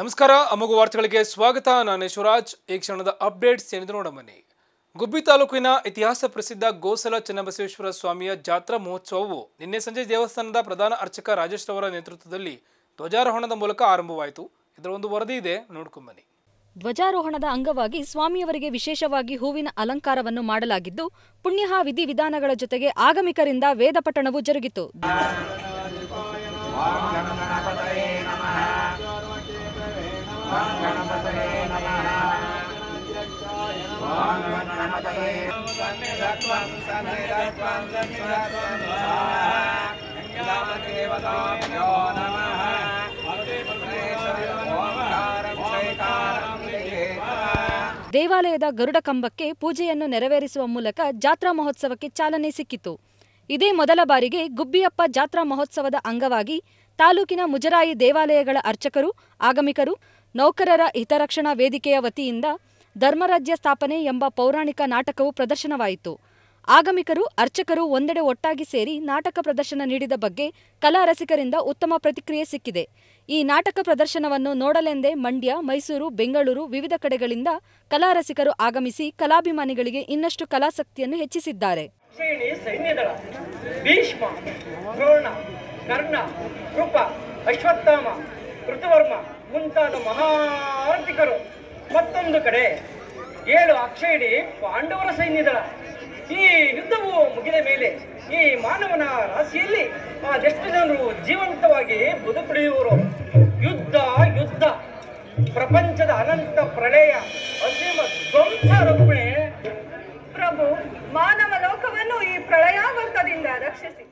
ನಮಸ್ಕಾರ ಅಮಗು ವಾರ್ತೆಗಳಿಗೆ ಸ್ವಾಗತ ನಾನು ಯಶವರಾಜ್ ಈ ಕ್ಷಣದ ಅಪ್ಡೇಟ್ಸ್ ಏನಿದೆ ನೋಡಮನಿ ಗುಬ್ಬಿ ತಾಲೂಕಿನ ಇತಿಹಾಸ ಪ್ರಸಿದ್ಧ ಗೋಸಲ ಚನ್ನಬಸವೇಶ್ವರ ಸ್ವಾಮಿಯ ಜಾತ್ರಾ ಮಹೋತ್ಸವವು ನಿನ್ನೆ ಸಂಜೆ ದೇವಸ್ಥಾನದ ಪ್ರಧಾನ ಅರ್ಚಕ ರಾಜೇಶ್ ರವರ ನೇತೃತ್ವದಲ್ಲಿ ಧ್ವಜಾರೋಹಣದ ಮೂಲಕ ಆರಂಭವಾಯಿತು ಇದರ ಒಂದು ವರದಿ ಇದೆ ನೋಡ್ಕೊಂಬನ್ನಿ ಧ್ವಜಾರೋಹಣದ ಅಂಗವಾಗಿ ಸ್ವಾಮಿಯವರಿಗೆ ವಿಶೇಷವಾಗಿ ಹೂವಿನ ಅಲಂಕಾರವನ್ನು ಮಾಡಲಾಗಿದ್ದು ಪುಣ್ಯಹ ವಿಧಿವಿಧಾನಗಳ ಜೊತೆಗೆ ಆಗಮಿಕರಿಂದ ವೇದ ಪಠಣವು ಜರುಗಿತು ದೇವಾಲಯದ ಗರುಡ ಕಂಬಕ್ಕೆ ಪೂಜೆಯನ್ನು ನೆರವೇರಿಸುವ ಮೂಲಕ ಜಾತ್ರಾ ಮಹೋತ್ಸವಕ್ಕೆ ಚಾಲನೆ ಸಿಕ್ಕಿತು ಇದೇ ಮೊದಲ ಬಾರಿಗೆ ಗುಬ್ಬಿಯಪ್ಪ ಜಾತ್ರಾ ಮಹೋತ್ಸವದ ಅಂಗವಾಗಿ ತಾಲೂಕಿನ ಮುಜರಾಯಿ ದೇವಾಲಯಗಳ ಅರ್ಚಕರು ಆಗಮಿಕರು ನೌಕರರ ಹಿತರಕ್ಷಣಾ ವೇದಿಕೆಯ ವತಿಯಿಂದ ಧರ್ಮರಾಜ್ಯ ಸ್ಥಾಪನೆ ಎಂಬ ಪೌರಾಣಿಕ ನಾಟಕವು ಪ್ರದರ್ಶನವಾಯಿತು ಆಗಮಿಕರು ಅರ್ಚಕರು ಒಂದೆಡೆ ಒಟ್ಟಾಗಿ ಸೇರಿ ನಾಟಕ ಪ್ರದರ್ಶನ ನೀಡಿದ ಬಗ್ಗೆ ಕಲಾ ರಸಿಕರಿಂದ ಉತ್ತಮ ಪ್ರತಿಕ್ರಿಯೆ ಸಿಕ್ಕಿದೆ ಈ ನಾಟಕ ಪ್ರದರ್ಶನವನ್ನು ನೋಡಲೆಂದೇ ಮಂಡ್ಯ ಮೈಸೂರು ಬೆಂಗಳೂರು ವಿವಿಧ ಕಡೆಗಳಿಂದ ಕಲಾ ರಸಿಕರು ಆಗಮಿಸಿ ಕಲಾಭಿಮಾನಿಗಳಿಗೆ ಇನ್ನಷ್ಟು ಕಲಾಸಕ್ತಿಯನ್ನು ಹೆಚ್ಚಿಸಿದ್ದಾರೆ ಶ್ರೇಣಿ ಸೈನ್ಯದಳ ಭೀಷ್ಮ ದ್ರೋಣ ಕರ್ಣ ಕೃಪ ಅಶ್ವತ್ಥಾಮ ಋತುವರ್ಮ ಮುಂತಾದ ಮಹಾರ್ಥಿಕರು ಮತ್ತೊಂದು ಕಡೆ ಏಳು ಅಕ್ಷಯಣಿ ಪಾಂಡವರ ಸೈನ್ಯದಳ ಈ ಯುದ್ಧವು ಮುಗಿದ ಮೇಲೆ ಈ ಮಾನವನ ರಾಶಿಯಲ್ಲಿ ಅದೆಷ್ಟು ಜನರು ಜೀವಂತವಾಗಿ ಬದುಕುಳಿಯುವರು ಯುದ್ಧ ಯುದ್ಧ ಪ್ರಪಂಚದ ಅನಂತ ಪ್ರಳಯ ಅಸೀಮ ಧ್ವಂಸ ರುಕ್ಮಿಣಿ ಪ್ರಭು ಮಾನವ ಲೋಕವನ್ನು ಈ ಪ್ರಳಯಾವರ್ತದಿಂದ ರಕ್ಷಿಸಿ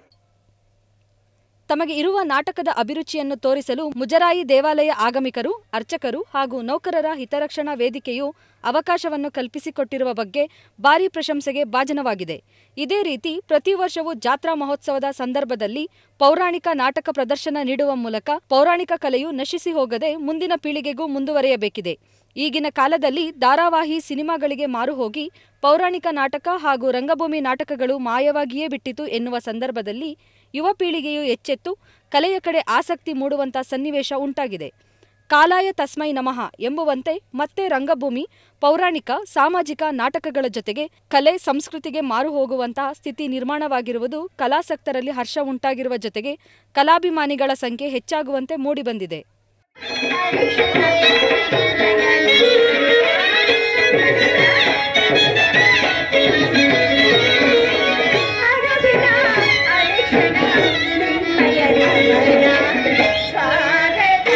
ತಮಗೆ ಇರುವ ನಾಟಕದ ಅಭಿರುಚಿಯನ್ನು ತೋರಿಸಲು ಮುಜರಾಯಿ ದೇವಾಲಯ ಆಗಮಿಕರು ಅರ್ಚಕರು ಹಾಗೂ ನೌಕರರ ಹಿತರಕ್ಷಣಾ ವೇದಿಕೆಯು ಅವಕಾಶವನ್ನು ಕಲ್ಪಿಸಿಕೊಟ್ಟಿರುವ ಬಗ್ಗೆ ಭಾರೀ ಪ್ರಶಂಸೆಗೆ ಭಾಜನವಾಗಿದೆ ಇದೇ ರೀತಿ ಪ್ರತಿ ವರ್ಷವೂ ಜಾತ್ರಾ ಮಹೋತ್ಸವದ ಸಂದರ್ಭದಲ್ಲಿ ಪೌರಾಣಿಕ ನಾಟಕ ಪ್ರದರ್ಶನ ನೀಡುವ ಮೂಲಕ ಪೌರಾಣಿಕ ಕಲೆಯು ನಶಿಸಿ ಹೋಗದೆ ಮುಂದಿನ ಪೀಳಿಗೆಗೂ ಮುಂದುವರಿಯಬೇಕಿದೆ ಈಗಿನ ಕಾಲದಲ್ಲಿ ಧಾರಾವಾಹಿ ಸಿನಿಮಾಗಳಿಗೆ ಮಾರು ಹೋಗಿ ಪೌರಾಣಿಕ ನಾಟಕ ಹಾಗೂ ರಂಗಭೂಮಿ ನಾಟಕಗಳು ಮಾಯವಾಗಿಯೇ ಬಿಟ್ಟಿತು ಎನ್ನುವ ಸಂದರ್ಭದಲ್ಲಿ ಯುವ ಪೀಳಿಗೆಯು ಎಚ್ಚೆತ್ತು ಕಲೆಯ ಕಡೆ ಆಸಕ್ತಿ ಮೂಡುವಂತ ಸನ್ನಿವೇಶ ಉಂಟಾಗಿದೆ ಕಾಲಾಯ ತಸ್ಮೈ ನಮಃ ಎಂಬುವಂತೆ ಮತ್ತೆ ರಂಗಭೂಮಿ ಪೌರಾಣಿಕ ಸಾಮಾಜಿಕ ನಾಟಕಗಳ ಜೊತೆಗೆ ಕಲೆ ಸಂಸ್ಕೃತಿಗೆ ಮಾರು ಹೋಗುವಂತಹ ಸ್ಥಿತಿ ನಿರ್ಮಾಣವಾಗಿರುವುದು ಕಲಾಸಕ್ತರಲ್ಲಿ ಹರ್ಷ ಉಂಟಾಗಿರುವ ಜೊತೆಗೆ ಕಲಾಭಿಮಾನಿಗಳ ಸಂಖ್ಯೆ ಹೆಚ್ಚಾಗುವಂತೆ ಮೂಡಿಬಂದಿದೆ ಅನುದಿನ ಅನುಕ್ಷಣ ನಿನ್ನಯ ನಮನ ಸ್ವಾಗತ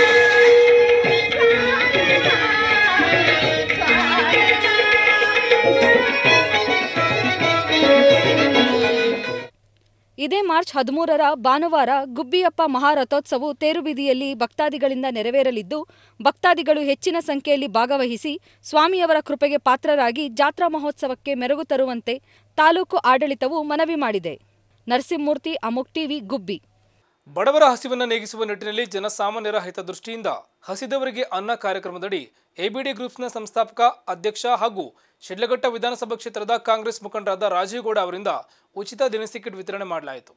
ಇದೇ ಮಾರ್ಚ್ ಹದಿಮೂರರ ಭಾನುವಾರ ಗುಬ್ಬಿಯಪ್ಪ ಮಹಾರಥೋತ್ಸವವು ತೇರುಬೀದಿಯಲ್ಲಿ ಭಕ್ತಾದಿಗಳಿಂದ ನೆರವೇರಲಿದ್ದು ಭಕ್ತಾದಿಗಳು ಹೆಚ್ಚಿನ ಸಂಖ್ಯೆಯಲ್ಲಿ ಭಾಗವಹಿಸಿ ಸ್ವಾಮಿಯವರ ಕೃಪೆಗೆ ಪಾತ್ರರಾಗಿ ಜಾತ್ರಾ ಮಹೋತ್ಸವಕ್ಕೆ ಮೆರುಗು ತರುವಂತೆ ತಾಲೂಕು ಆಡಳಿತವು ಮನವಿ ಮಾಡಿದೆ ನರಸಿಂಹಮೂರ್ತಿ ಅಮೋಕ್ ಟಿವಿ ಗುಬ್ಬಿ ಬಡವರ ಹಸಿವನ್ನು ನೀಗಿಸುವ ನಿಟ್ಟಿನಲ್ಲಿ ಜನಸಾಮಾನ್ಯರ ಹಿತದೃಷ್ಟಿಯಿಂದ ಹಸಿದವರಿಗೆ ಅನ್ನ ಕಾರ್ಯಕ್ರಮದಡಿ ಎಬಿಡಿ ಗ್ರೂಪ್ಸ್ನ ಸಂಸ್ಥಾಪಕ ಅಧ್ಯಕ್ಷ ಹಾಗೂ ಶಿಡ್ಲಘಟ್ಟ ವಿಧಾನಸಭಾ ಕ್ಷೇತ್ರದ ಕಾಂಗ್ರೆಸ್ ಮುಖಂಡರಾದ ರಾಜೀವ್ ಗೌಡ ಅವರಿಂದ ಉಚಿತ ದಿನಸಿ ಕಿಟ್ ವಿತರಣೆ ಮಾಡಲಾಯಿತು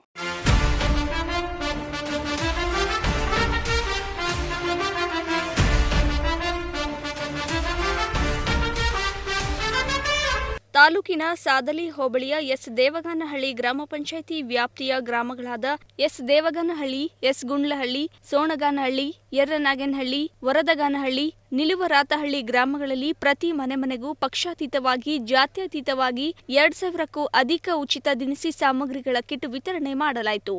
ತಾಲೂಕಿನ ಸಾದಲಿ ಹೋಬಳಿಯ ಎಸ್ ದೇವಗಾನಹಳ್ಳಿ ಗ್ರಾಮ ಪಂಚಾಯಿತಿ ವ್ಯಾಪ್ತಿಯ ಗ್ರಾಮಗಳಾದ ಎಸ್ ದೇವಗಾನಹಳ್ಳಿ ಎಸ್ ಗುಂಡ್ಲಹಳ್ಳಿ ಸೋಣಗಾನಹಳ್ಳಿ ಯರ್ರನಾಗನಹಳ್ಳಿ ವರದಗಾನಹಳ್ಳಿ ನಿಲುವರಾತಹಳ್ಳಿ ಗ್ರಾಮಗಳಲ್ಲಿ ಪ್ರತಿ ಮನೆ ಮನೆಗೂ ಪಕ್ಷಾತೀತವಾಗಿ ಜಾತ್ಯತೀತವಾಗಿ ಎರಡ್ ಸಾವಿರಕ್ಕೂ ಅಧಿಕ ಉಚಿತ ದಿನಸಿ ಸಾಮಗ್ರಿಗಳ ಕಿಟ್ ವಿತರಣೆ ಮಾಡಲಾಯಿತು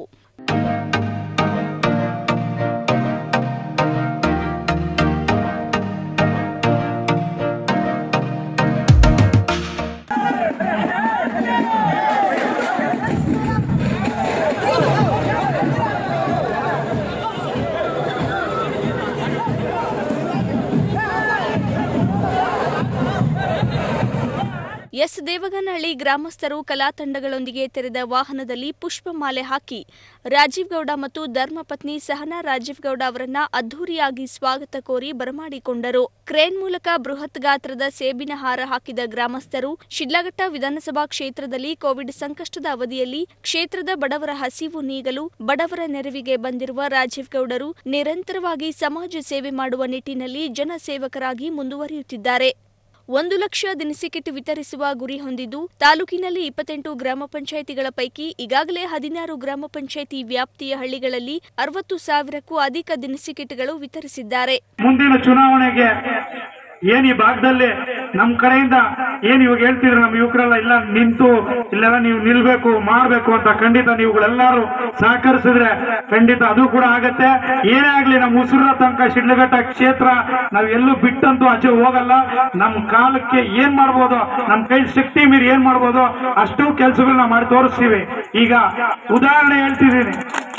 ಎಸ್ ದೇವಗನಹಳ್ಳಿ ಗ್ರಾಮಸ್ಥರು ಕಲಾ ತಂಡಗಳೊಂದಿಗೆ ತೆರೆದ ವಾಹನದಲ್ಲಿ ಪುಷ್ಪಮಾಲೆ ಹಾಕಿ ರಾಜೀವ್ ಗೌಡ ಮತ್ತು ಧರ್ಮಪತ್ನಿ ಸಹನಾ ರಾಜೀವ್ ಗೌಡ ಅವರನ್ನ ಅದ್ಧೂರಿಯಾಗಿ ಸ್ವಾಗತ ಕೋರಿ ಬರಮಾಡಿಕೊಂಡರು ಕ್ರೇನ್ ಮೂಲಕ ಬೃಹತ್ ಗಾತ್ರದ ಸೇಬಿನ ಹಾರ ಹಾಕಿದ ಗ್ರಾಮಸ್ಥರು ಶಿಡ್ಲಘಟ್ಟ ವಿಧಾನಸಭಾ ಕ್ಷೇತ್ರದಲ್ಲಿ ಕೋವಿಡ್ ಸಂಕಷ್ಟದ ಅವಧಿಯಲ್ಲಿ ಕ್ಷೇತ್ರದ ಬಡವರ ಹಸಿವು ನೀಗಲು ಬಡವರ ನೆರವಿಗೆ ಬಂದಿರುವ ರಾಜೀವ್ ಗೌಡರು ನಿರಂತರವಾಗಿ ಸಮಾಜ ಸೇವೆ ಮಾಡುವ ನಿಟ್ಟಿನಲ್ಲಿ ಜನಸೇವಕರಾಗಿ ಮುಂದುವರಿಯುತ್ತಿದ್ದಾರೆ ಒಂದು ಲಕ್ಷ ದಿನಸಿ ಕಿಟ್ ವಿತರಿಸುವ ಗುರಿ ಹೊಂದಿದ್ದು ತಾಲೂಕಿನಲ್ಲಿ ಇಪ್ಪತ್ತೆಂಟು ಗ್ರಾಮ ಪಂಚಾಯಿತಿಗಳ ಪೈಕಿ ಈಗಾಗಲೇ ಹದಿನಾರು ಗ್ರಾಮ ಪಂಚಾಯಿತಿ ವ್ಯಾಪ್ತಿಯ ಹಳ್ಳಿಗಳಲ್ಲಿ ಅರವತ್ತು ಸಾವಿರಕ್ಕೂ ಅಧಿಕ ದಿನಸಿ ಕಿಟ್ಗಳು ವಿತರಿಸಿದ್ದಾರೆ ಮುಂದಿನ ಚುನಾವಣೆಗೆ ಏನ್ ಈ ಭಾಗದಲ್ಲಿ ನಮ್ ಕಡೆಯಿಂದ ಏನ್ ಇವಾಗ ಹೇಳ್ತಿದ್ರು ನಮ್ಮ ಯುವಕರೆಲ್ಲ ಇಲ್ಲ ನಿಂತು ಇಲ್ಲೆಲ್ಲ ನೀವು ನಿಲ್ಬೇಕು ಮಾಡ್ಬೇಕು ಅಂತ ಖಂಡಿತ ನೀವುಗಳೆಲ್ಲರೂ ಸಹಕರಿಸಿದ್ರೆ ಖಂಡಿತ ಅದು ಕೂಡ ಆಗತ್ತೆ ಏನೇ ಆಗ್ಲಿ ನಮ್ಮ ಉಸಿರ ತನಕ ಶಿಡ್ಲಘಟ್ಟ ಕ್ಷೇತ್ರ ನಾವ್ ಎಲ್ಲೂ ಬಿಟ್ಟಂತೂ ಆಚೆ ಹೋಗಲ್ಲ ನಮ್ ಕಾಲಕ್ಕೆ ಏನ್ ಮಾಡ್ಬೋದು ನಮ್ ಕೈ ಶಕ್ತಿ ಮೀರಿ ಏನ್ ಮಾಡ್ಬೋದು ಅಷ್ಟು ಕೆಲಸಗಳನ್ನ ಮಾಡಿ ತೋರಿಸ್ತೀವಿ ಈಗ ಉದಾಹರಣೆ ಹೇಳ್ತಿದ್ದೀನಿ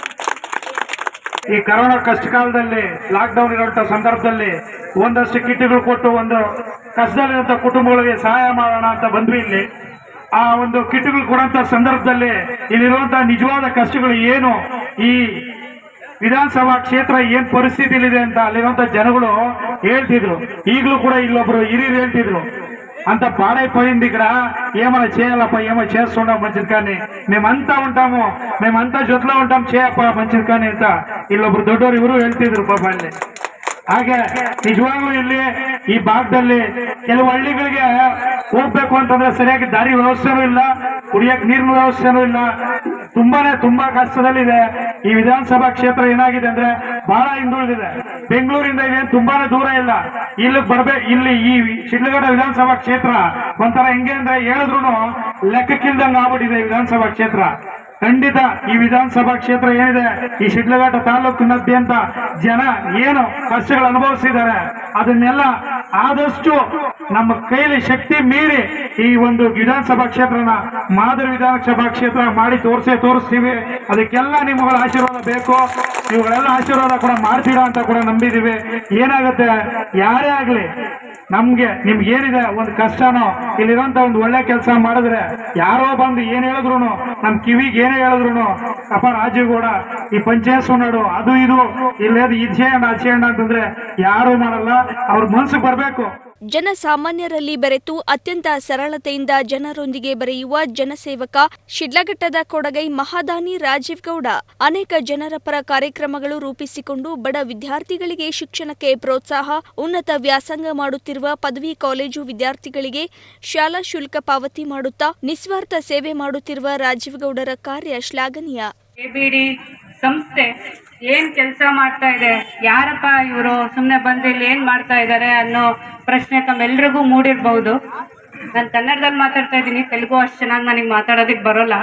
ಈ ಕರೋನಾ ಕಷ್ಟ ಕಾಲದಲ್ಲಿ ಲಾಕ್ಡೌನ್ ಇರುವಂತ ಸಂದರ್ಭದಲ್ಲಿ ಒಂದಷ್ಟು ಕಿಟ್ಗಳು ಕೊಟ್ಟು ಒಂದು ಕಷ್ಟದಲ್ಲಿರುವಂತ ಕುಟುಂಬಗಳಿಗೆ ಸಹಾಯ ಮಾಡೋಣ ಅಂತ ಬಂದ್ವಿ ಇಲ್ಲಿ ಆ ಒಂದು ಕಿಟ್ಗಳು ಕೊಡುವಂತ ಸಂದರ್ಭದಲ್ಲಿ ಇಲ್ಲಿರುವಂತಹ ನಿಜವಾದ ಕಷ್ಟಗಳು ಏನು ಈ ವಿಧಾನಸಭಾ ಕ್ಷೇತ್ರ ಏನ್ ಪರಿಸ್ಥಿತಿಲಿದೆ ಅಂತ ಅಲ್ಲಿರುವಂತ ಜನಗಳು ಹೇಳ್ತಿದ್ರು ఈగలు కూడా ఇల్లొಬ್ರು ಹಿರಿಯರು ಹೇಳ್ತಿದ್ರು అంత పాడైపోయింది ఇక్కడ ఏమైనా చేయాలప్ప ఏమో చేస్తుండం మంచిది కానీ మేమంతా ఉంటాము మేమంతా జೊತೆలో ఉంటాం చేయಪ್ಪ మంచిది కానీ ಅಂತ ಇಲ್ಲೊಬ್ರು ದೊಡ್ಡವರು ಇವರು ಹೇಳ್ತಿದ್ರು ಪಾಪ ಅಲ್ಲಿ ಹಾಗೆ ನಿಜವಾಗ್ಲೂ ಇಲ್ಲಿ ಈ ಭಾಗದಲ್ಲಿ ಕೆಲವು ಹಳ್ಳಿಗಳಿಗೆ ಹೋಗ್ಬೇಕು ಅಂತಂದ್ರೆ ಸರಿಯಾಗಿ ದಾರಿ ವ್ಯವಸ್ಥೆನೂ ಇಲ್ಲ ಕುಡಿಯಕ್ ನೀರಿನ ವ್ಯವಸ್ಥೆನೂ ಇಲ್ಲ ತುಂಬಾನೇ ತುಂಬಾ ಕಷ್ಟದಲ್ಲಿದೆ ಈ ವಿಧಾನಸಭಾ ಕ್ಷೇತ್ರ ಏನಾಗಿದೆ ಅಂದ್ರೆ ಬಹಳ ಹಿಂದುಳಿದಿದೆ ಬೆಂಗಳೂರಿಂದ ಇದೇನು ತುಂಬಾನೇ ದೂರ ಇಲ್ಲ ಇಲ್ಲಿ ಬರ್ಬೇಕು ಇಲ್ಲಿ ಈ ಶಿಡ್ಲಘಟ್ಟ ವಿಧಾನಸಭಾ ಕ್ಷೇತ್ರ ಒಂಥರ ಹೆಂಗೆ ಅಂದ್ರೆ ಹೇಳಿದ್ರು ಲೆಕ್ಕಕ್ಕಿಲ್ದಂಗೆ ಆಗ್ಬಿಟ್ಟಿದೆ ಈ ವಿಧಾನಸಭಾ ಕ್ಷೇತ್ರ ಖಂಡಿತ ಈ ವಿಧಾನಸಭಾ ಕ್ಷೇತ್ರ ಏನಿದೆ ಈ ಶಿಡ್ಲಘಟ್ಟ ತಾಲೂಕಿನಾದ್ಯಂತ ಜನ ಏನು ಕಷ್ಟಗಳು ಅನುಭವಿಸಿದ್ದಾರೆ ಅದನ್ನೆಲ್ಲ ಆದಷ್ಟು ನಮ್ಮ ಕೈಲಿ ಶಕ್ತಿ ಮೀರಿ ಈ ಒಂದು ವಿಧಾನಸಭಾ ಕ್ಷೇತ್ರನ ಮಾದರಿ ವಿಧಾನಸಭಾ ಕ್ಷೇತ್ರ ಮಾಡಿ ತೋರಿಸೇ ತೋರಿಸ್ತೀವಿ ಅದಕ್ಕೆಲ್ಲ ನಿಮ್ಮಗಳ ಆಶೀರ್ವಾದ ಬೇಕು ನೀವುಗಳೆಲ್ಲ ಆಶೀರ್ವಾದ ಕೂಡ ಮಾಡ್ತೀರಾ ಅಂತ ಕೂಡ ನಂಬಿದೀವಿ ಏನಾಗುತ್ತೆ ಯಾರೇ ಆಗ್ಲಿ ನಮ್ಗೆ ನಿಮ್ಗೆ ಏನಿದೆ ಒಂದು ಕಷ್ಟನೋ ಇಲ್ಲಿರೋಂತ ಒಂದು ಒಳ್ಳೆ ಕೆಲಸ ಮಾಡಿದ್ರೆ ಯಾರೋ ಬಂದು ಏನ್ ಹೇಳಿದ್ರು ನಮ್ ಕಿವಿಗೆ ಏನೇ ಹೇಳಿದ್ರು ಅಪ್ಪ ರಾಜೀವ್ ಗೌಡ ಈ ಪಂಚಾಯತ್ ನಾಡು ಅದು ಇದು ಇಲ್ಲೇದು ಇದು చేయండి ಅದು చేయండి ಅಂತಂದ್ರೆ ಯಾರು ಮಾಡಲ್ಲ ಅವ್ರ ಮನ್ಸಿಗೆ ಬರ್ಬೇಕು ಜನಸಾಮಾನ್ಯರಲ್ಲಿ ಬೆರೆತು ಅತ್ಯಂತ ಸರಳತೆಯಿಂದ ಜನರೊಂದಿಗೆ ಬೆರೆಯುವ ಜನಸೇವಕ ಶಿಡ್ಲಘಟ್ಟದ ಕೊಡಗೈ ಮಹಾದಾನಿ ರಾಜೀವ್ ಗೌಡ ಅನೇಕ ಜನರ ಪರ ಕಾರ್ಯಕ್ರಮಗಳು ರೂಪಿಸಿಕೊಂಡು ಬಡ ವಿದ್ಯಾರ್ಥಿಗಳಿಗೆ ಶಿಕ್ಷಣಕ್ಕೆ ಪ್ರೋತ್ಸಾಹ ಉನ್ನತ ವ್ಯಾಸಂಗ ಮಾಡುತ್ತಿರುವ ಪದವಿ ಕಾಲೇಜು ವಿದ್ಯಾರ್ಥಿಗಳಿಗೆ ಶಾಲಾ ಶುಲ್ಕ ಪಾವತಿ ಮಾಡುತ್ತಾ ನಿಸ್ವಾರ್ಥ ಸೇವೆ ಮಾಡುತ್ತಿರುವ ರಾಜೀವ್ ಗೌಡರ ಕಾರ್ಯ ಶ್ಲಾಘನೀಯ ಎಬಿಡಿ ಸಂಸ್ಥೆ ಏನ್ ಕೆಲಸ ಮಾಡ್ತಾ ಇದೆ ಯಾರಪ್ಪ ಇವರು ಸುಮ್ಮನೆ ಬಂದು ಇಲ್ಲಿ ಏನ್ ಮಾಡ್ತಾ ಇದ್ದಾರೆ ಅನ್ನೋ ಪ್ರಶ್ನೆ ತಮ್ಮೆಲ್ರಿಗೂ ಮೂಡಿರ್ಬಹುದು ನಾನು ಕನ್ನಡದಲ್ಲಿ ಮಾತಾಡ್ತಾ ಇದ್ದೀನಿ ತೆಲುಗು ಅಷ್ಟು ಚೆನ್ನಾಗಿ ನನಗೆ ಮಾತಾಡೋದಕ್ಕೆ ಬರೋಲ್ಲ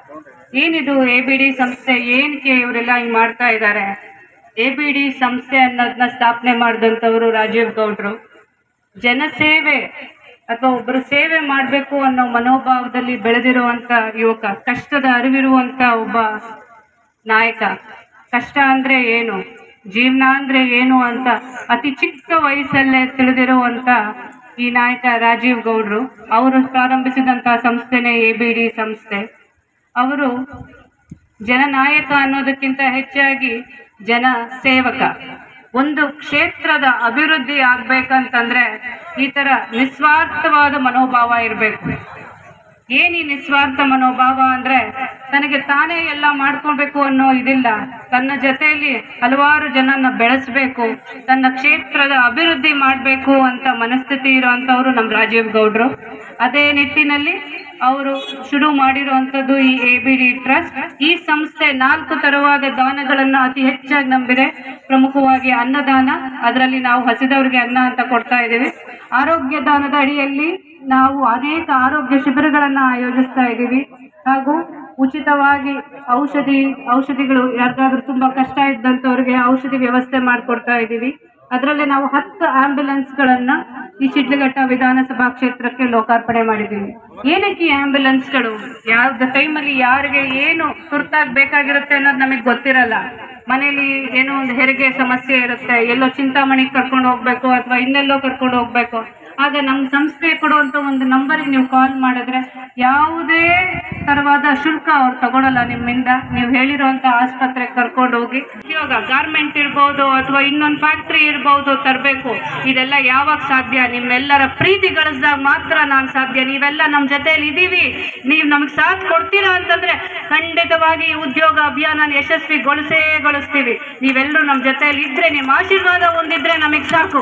ಏನಿದು ಎ ಬಿ ಡಿ ಸಂಸ್ಥೆ ಏನಕ್ಕೆ ಇವರೆಲ್ಲ ಹಿಂಗ್ ಮಾಡ್ತಾ ಇದ್ದಾರೆ ಎ ಬಿ ಡಿ ಸಂಸ್ಥೆ ಅನ್ನೋದನ್ನ ಸ್ಥಾಪನೆ ಮಾಡಿದಂಥವ್ರು ರಾಜೀವ್ ಗೌಡ್ರು ಜನಸೇವೆ ಅಥವಾ ಒಬ್ಬರು ಸೇವೆ ಮಾಡಬೇಕು ಅನ್ನೋ ಮನೋಭಾವದಲ್ಲಿ ಬೆಳೆದಿರುವಂತ ಯುವಕ ಕಷ್ಟದ ಅರಿವಿರುವಂತ ಒಬ್ಬ ನಾಯಕ ಕಷ್ಟ ಅಂದ್ರೆ ಏನು ಜೀವನ ಅಂದ್ರೆ ಏನು ಅಂತ ಅತಿ ಚಿಕ್ಕ ವಯಸ್ಸಲ್ಲೇ ತಿಳಿದಿರುವಂತ ಈ ನಾಯಕ ರಾಜೀವ್ ಗೌಡ್ರು ಅವರು ಪ್ರಾರಂಭಿಸಿದಂತಹ ಸಂಸ್ಥೆನೇ ಎ ಬಿ ಡಿ ಸಂಸ್ಥೆ ಅವರು ಜನನಾಯಕ ಅನ್ನೋದಕ್ಕಿಂತ ಹೆಚ್ಚಾಗಿ ಜನ ಸೇವಕ ಒಂದು ಕ್ಷೇತ್ರದ ಅಭಿವೃದ್ಧಿ ಆಗ್ಬೇಕಂತಂದ್ರೆ ಈ ತರ ನಿಸ್ವಾರ್ಥವಾದ ಮನೋಭಾವ ಇರಬೇಕು ಏನ್ ಈ ನಿಸ್ವಾರ್ಥ ಮನೋಭಾವ ಅಂದ್ರೆ ತನಗೆ ತಾನೇ ಎಲ್ಲ ಮಾಡ್ಕೊಳ್ಬೇಕು ಅನ್ನೋ ಇದಿಲ್ಲ ತನ್ನ ಜೊತೆಯಲ್ಲಿ ಹಲವಾರು ಜನನ್ನ ಬೆಳೆಸ್ಬೇಕು ತನ್ನ ಕ್ಷೇತ್ರದ ಅಭಿವೃದ್ಧಿ ಮಾಡಬೇಕು ಅಂತ ಮನಸ್ಥಿತಿ ಇರುವಂತವ್ರು ನಮ್ಮ ರಾಜೀವ್ ಗೌಡ್ರು ಅದೇ ನಿಟ್ಟಿನಲ್ಲಿ ಅವರು ಶುರು ಮಾಡಿರುವಂತದ್ದು ಈ ಎ ಬಿ ಡಿ ಟ್ರಸ್ಟ್ ಈ ಸಂಸ್ಥೆ ನಾಲ್ಕು ತರವಾದ ದಾನಗಳನ್ನ ಅತಿ ಹೆಚ್ಚಾಗಿ ನಂಬಿದೆ ಪ್ರಮುಖವಾಗಿ ಅನ್ನದಾನ ಅದರಲ್ಲಿ ನಾವು ಹಸಿದವರಿಗೆ ಅನ್ನ ಅಂತ ಕೊಡ್ತಾ ಇದ್ದೀವಿ ಆರೋಗ್ಯ ದಾನದ ಅಡಿಯಲ್ಲಿ ನಾವು ಅನೇಕ ಆರೋಗ್ಯ ಶಿಬಿರಗಳನ್ನ ಆಯೋಜಿಸ್ತಾ ಇದ್ದೀವಿ ಹಾಗೂ ಉಚಿತವಾಗಿ ಔಷಧಿ ಔಷಧಿಗಳು ಯಾರಿಗಾದ್ರೂ ತುಂಬಾ ಕಷ್ಟ ಇದ್ದಂಥವ್ರಿಗೆ ಔಷಧಿ ವ್ಯವಸ್ಥೆ ಮಾಡಿಕೊಡ್ತಾ ಇದ್ದೀವಿ ಅದರಲ್ಲಿ ನಾವು ಹತ್ತು ಆಂಬ್ಯುಲೆನ್ಸ್ಗಳನ್ನ ಈ ಶಿಡ್ಲಘಟ್ಟ ವಿಧಾನಸಭಾ ಕ್ಷೇತ್ರಕ್ಕೆ ಲೋಕಾರ್ಪಣೆ ಮಾಡಿದ್ದೀವಿ ಏನಕ್ಕೆ ಈ ಆಂಬ್ಯುಲೆನ್ಸ್ಗಳು ಯಾವ್ದು ಟೈಮಲ್ಲಿ ಯಾರಿಗೆ ಏನು ತುರ್ತಾಗಿ ಬೇಕಾಗಿರುತ್ತೆ ಅನ್ನೋದು ನಮಗೆ ಗೊತ್ತಿರಲ್ಲ ಮನೇಲಿ ಏನೋ ಒಂದು ಹೆರಿಗೆ ಸಮಸ್ಯೆ ಇರುತ್ತೆ ಎಲ್ಲೋ ಚಿಂತಾಮಣಿಗೆ ಕರ್ಕೊಂಡು ಹೋಗ್ಬೇಕು ಅಥವಾ ಇನ್ನೆಲ್ಲೋ ಕರ್ಕೊಂಡು ಹೋಗ್ಬೇಕು ಆಗ ನಮ್ಮ ಸಂಸ್ಥೆ ಕೊಡುವಂತ ಒಂದು ನಂಬರಿಗೆ ನೀವು ಕಾಲ್ ಮಾಡಿದ್ರೆ ಯಾವುದೇ ತರವಾದ ಶುಲ್ಕ ಅವ್ರು ತಗೊಳಲ್ಲ ನಿಮ್ಮಿಂದ ನೀವು ಹೇಳಿರುವಂತ ಆಸ್ಪತ್ರೆಗೆ ಕರ್ಕೊಂಡು ಹೋಗಿ ಉದ್ಯೋಗ ಗಾರ್ಮೆಂಟ್ ಇರ್ಬೋದು ಅಥವಾ ಇನ್ನೊಂದು ಫ್ಯಾಕ್ಟ್ರಿ ಇರ್ಬೋದು ತರಬೇಕು ಇದೆಲ್ಲ ಯಾವಾಗ ಸಾಧ್ಯ ನಿಮ್ಮೆಲ್ಲರ ಪ್ರೀತಿ ಗಳಿಸಿದಾಗ ಮಾತ್ರ ನಾನು ಸಾಧ್ಯ ನೀವೆಲ್ಲ ನಮ್ಮ ಜೊತೆಯಲ್ಲಿ ಇದೀವಿ ನೀವು ನಮಗೆ ಸಾಥ್ ಕೊಡ್ತೀರಾ ಅಂತಂದ್ರೆ ಖಂಡಿತವಾಗಿ ಈ ಉದ್ಯೋಗ ಅಭಿಯಾನ ಯಶಸ್ವಿಗೊಳಿಸೇ ಗೊಳಿಸ್ತೀವಿ ನೀವೆಲ್ಲರೂ ನಮ್ಮ ಜೊತೆಯಲ್ಲಿ ಇದ್ರೆ ನಿಮ್ಮ ಆಶೀರ್ವಾದ ಒಂದಿದ್ರೆ ನಮಗೆ ಸಾಕು